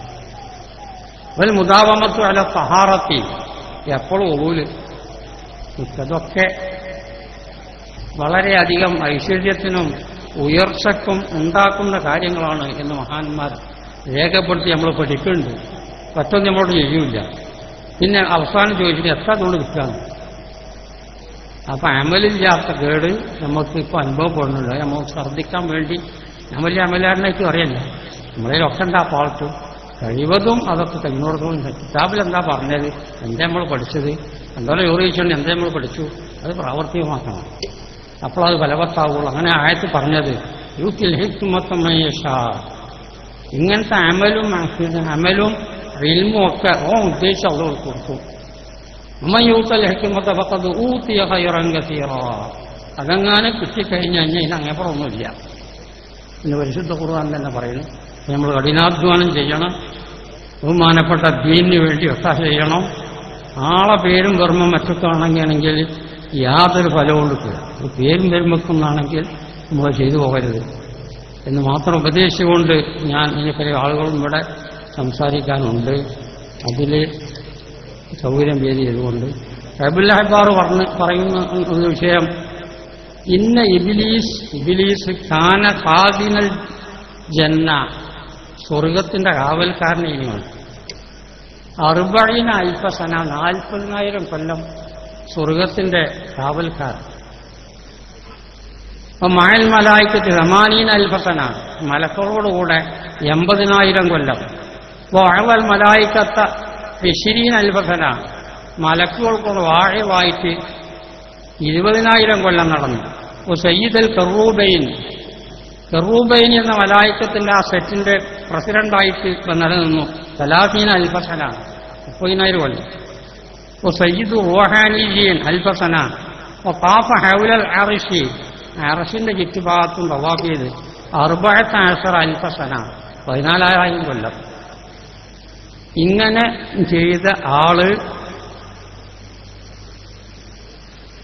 ഒരു മുതാവമത്തു അല്ല സഹാറത്തി എപ്പോഴും ഒവൂല് ഇതൊക്കെ വളരെയധികം ഐശ്വര്യത്തിനും ഉയർച്ചക്കും ഉണ്ടാക്കുന്ന കാര്യങ്ങളാണ് എന്ന് മഹാന്മാർ രേഖപ്പെടുത്തി നമ്മൾ പഠിക്കുന്നുണ്ട് പറ്റൊന്നും നമ്മളോട് ചെയ്യൂല പിന്നെ അവസാനം ചോദിച്ചിട്ട് എത്ര കൊണ്ട് കിട്ടാന്ന് അപ്പൊ അമലില്ലാത്ത കേട് നമുക്ക് ഇപ്പോൾ അനുഭവപ്പെടുന്നുണ്ട് നമ്മൾ ഛർദ്ദിക്കാൻ വേണ്ടി ഞാൻ വലിയ അമലാടിനേക്ക് അറിയല്ല നമ്മളതിലൊക്കെ ഉണ്ടാ പാൾട്ട് കഴിവതും അതൊക്കെ കഴിഞ്ഞോടത്തോളം കിതാബിൽ എന്താ പറഞ്ഞത് എന്താ നമ്മൾ പഠിച്ചത് എന്തോലെ ചോദിച്ചുകൊണ്ട് എന്താ നമ്മൾ പഠിച്ചു അത് പ്രാവർത്തികമാക്കണം അപ്പോൾ അത് ഫലവത്താവുള്ളൂ അങ്ങനെ ആയത്ത് പറഞ്ഞത് യൂത്തിൽ ഹിക്മത്തമേഷ ഇങ്ങനത്തെ അമലും അമലും റിൽമും ഒക്കെ ഓ ഉദ്ദേശിച്ച് അത് കൊടുക്കും അമ്മ യൂത്തൽ ഹിക്കുമത്തെ പക്കത്ത് ഊത്തിയ ഹൈറങ്കസീറ അതെങ്ങാനും കിട്ടിക്കഴിഞ്ഞ് കഴിഞ്ഞാൽ ഇത് അങ്ങേപ്പുറമൊന്നുമില്ല എന്ന് പരിശുദ്ധ ഖുർആൻ തന്നെ പറയുന്നു നമ്മൾ കഠിനാധ്വാനം ചെയ്യണം ബഹുമാനപ്പെട്ട ദീനിന് വേണ്ടി ഒത്താശ ചെയ്യണം ആളെ പേരും കർമ്മം മറ്റൊക്കെ ആണെങ്കിൽ യാതൊരു ഫലവും കിട്ടില്ല ഒരു പേരും പെരുമക്കുന്നാണെങ്കിൽ നമ്മൾ ചെയ്തു പോകരുത് എന്ന് മാത്രം ഉപദേശിച്ചുകൊണ്ട് ഞാൻ ഇനി പല ആളുകളും ഇവിടെ സംസാരിക്കാനുണ്ട് അതിൽ സൗകര്യം പേര് ചെയ്തുകൊണ്ട് റബുൽ അഹബാർ പറഞ്ഞ് പറയുന്ന ഒരു വിഷയം ഇന്ന ഇബിലീസ് ഇബിലീസ് കാന സാദിനൽ ജന്ന സ്വർഗത്തിന്റെ കാവൽക്കാരനെ ഇനിയാണ് അറുപഴിന അൽപ്പസന നാൽപ്പതിനായിരം കൊല്ലം സ്വർഗത്തിന്റെ കാവൽക്കാരൻ അപ്പൊ മഴൽ മലായിക്കത്ത് റമാനീൻ അൽഫസന മലക്കളോടുകൂടെ എൺപതിനായിരം കൊല്ലം വാഴവൽ മലായിക്കത്ത ഫിഷിരീൻ അൽഫസന മലക്കുകൾക്കൂടെ വാഴവായിട്ട് ഇരുപതിനായിരം കൊല്ലം നടന്നു ഓ സയ്യിദൽ കറൂബൈൻ കറൂബൈൻ എന്ന മലായിക്കത്തിന്റെ ആ സെറ്റിന്റെ പ്രസിഡന്റായിട്ട് ഇപ്പൊ നിലനിന്നു സലാഫീൻ അൽഫസന മുപ്പതിനായിരം കൊല്ലം ഓ സയ്യിദ് റോഹാനിജീൻ അൽഫസന ഓ താഫ ഹൗലൽ അറിഷി അറഷിന്റെ ചുറ്റുഭാഗത്തും തവാഫ് ചെയ്ത് അറുപഴത്ത ആഷർ അൽഫസന പതിനാലായിരം കൊല്ലം ഇങ്ങനെ ചെയ്ത ആള്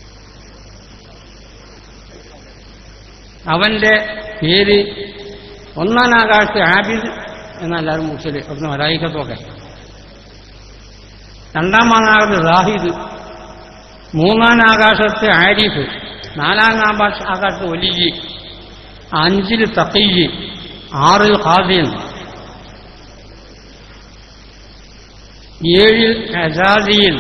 അവന്റെ പേര് ഒന്നാം ആകാശത്ത് ആബിദ് എന്നെല്ലാവരും മുറിച്ചത് അവിടുന്ന് മലായിക്കത്തൊക്കെ രണ്ടാമതാകത്ത് റാഹിദ് മൂന്നാം ആകാശത്ത് ആരിഫ് നാലാം ആകാശ- ആകാശത്ത് ഒലിജി അഞ്ചിൽ തക്കയ്യ് ആറിൽ ഖാദിൻ ഏഴിൽ അസാദിയിൽ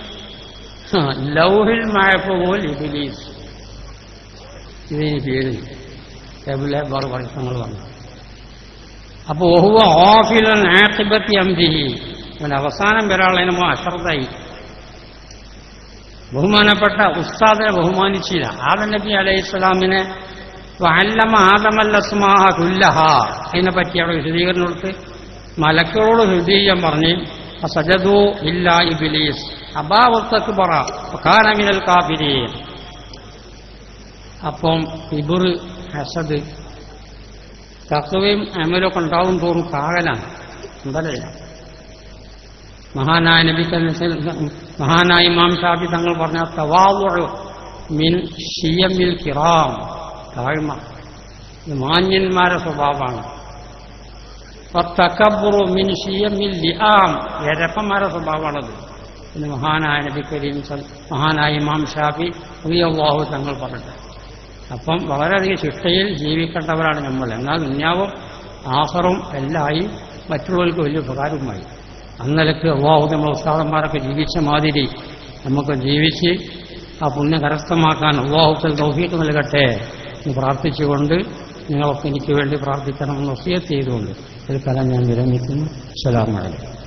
ലൗഹിൽ മഴപ്പോൽ ഇബിലീസ് ഇതിന് പേര് ടേബിളിലെ വേറെ വർഷങ്ങൾ വന്നു അപ്പോൾ ഒഹുവ ഓഫിലൻ ആക്കിബത്തി അംബിഹി അവൻ അവസാനം വരാളതിനുമോ അശ്രദ്ധായി ബഹുമാനപ്പെട്ട ഉസ്താദിനെ ബഹുമാനിച്ചില്ല ആദം നബി അലൈഹി സ്വലാമിനെ അല്ലമ ആദമല്ലസ്മാഹ കുല്ലഹ അതിനെ പറ്റി അവിടെ വിശദീകരണം കൊടുത്ത് മലക്കളോട് ഹൃദയം പറഞ്ഞ് സജദു ഇല്ല ഇബിലീസ് അബാവത്തക്ക് പറ കാനമിനൽ കാഫിരീൻ അപ്പം ഇബുർ ഹസദ് തത്വയും അമലൊക്കെ ഉണ്ടാവും തോറും കാകലാണ് എന്തല്ല മഹാനായ നബി മഹാനായ ഇമാം ഷാഫി തങ്ങൾ പറഞ്ഞ തവാവു മിൻ ഷിയമിൽ കിറാം താഴ്മ ഇത് മാന്യന്മാരുടെ സ്വഭാവമാണ് തക്കബുറു മിൻ ഷിയമിൽ ലിആം എരപ്പന്മാരുടെ സ്വഭാവമാണത് എന്ന് മഹാനായ നബി കരീം സൽ- മഹാനായ ഇമാം ഷാഫി അള്ളാഹു തങ്ങൾ പറഞ്ഞത് അപ്പം വളരെയധികം ശിക്ഷയിൽ ജീവിക്കേണ്ടവരാണ് നമ്മൾ എന്നാൽ ദുന്യാവും ആഹറും എല്ലായി മറ്റുള്ളവർക്ക് വലിയ ഉപകാരവുമായി അന്നലക്ക് അള്ളാഹു നമ്മൾ ഉസ്താദന്മാരൊക്കെ ജീവിച്ച മാതിരി നമുക്ക് ജീവിച്ച് ആ പുണ്യം കരസ്ഥമാക്കാൻ അള്ളാഹുത്തിൽ തൗഫീക്ക് നൽകട്ടെ എന്ന് പ്രാർത്ഥിച്ചുകൊണ്ട് നിങ്ങളൊക്കെ എനിക്ക് വേണ്ടി പ്രാർത്ഥിക്കണം എന്ന് വസിയത്ത് ചെയ്തുകൊണ്ട് ഒരു കല ഞാൻ വിരമിക്കുന്നു സലാം അലൈക്കും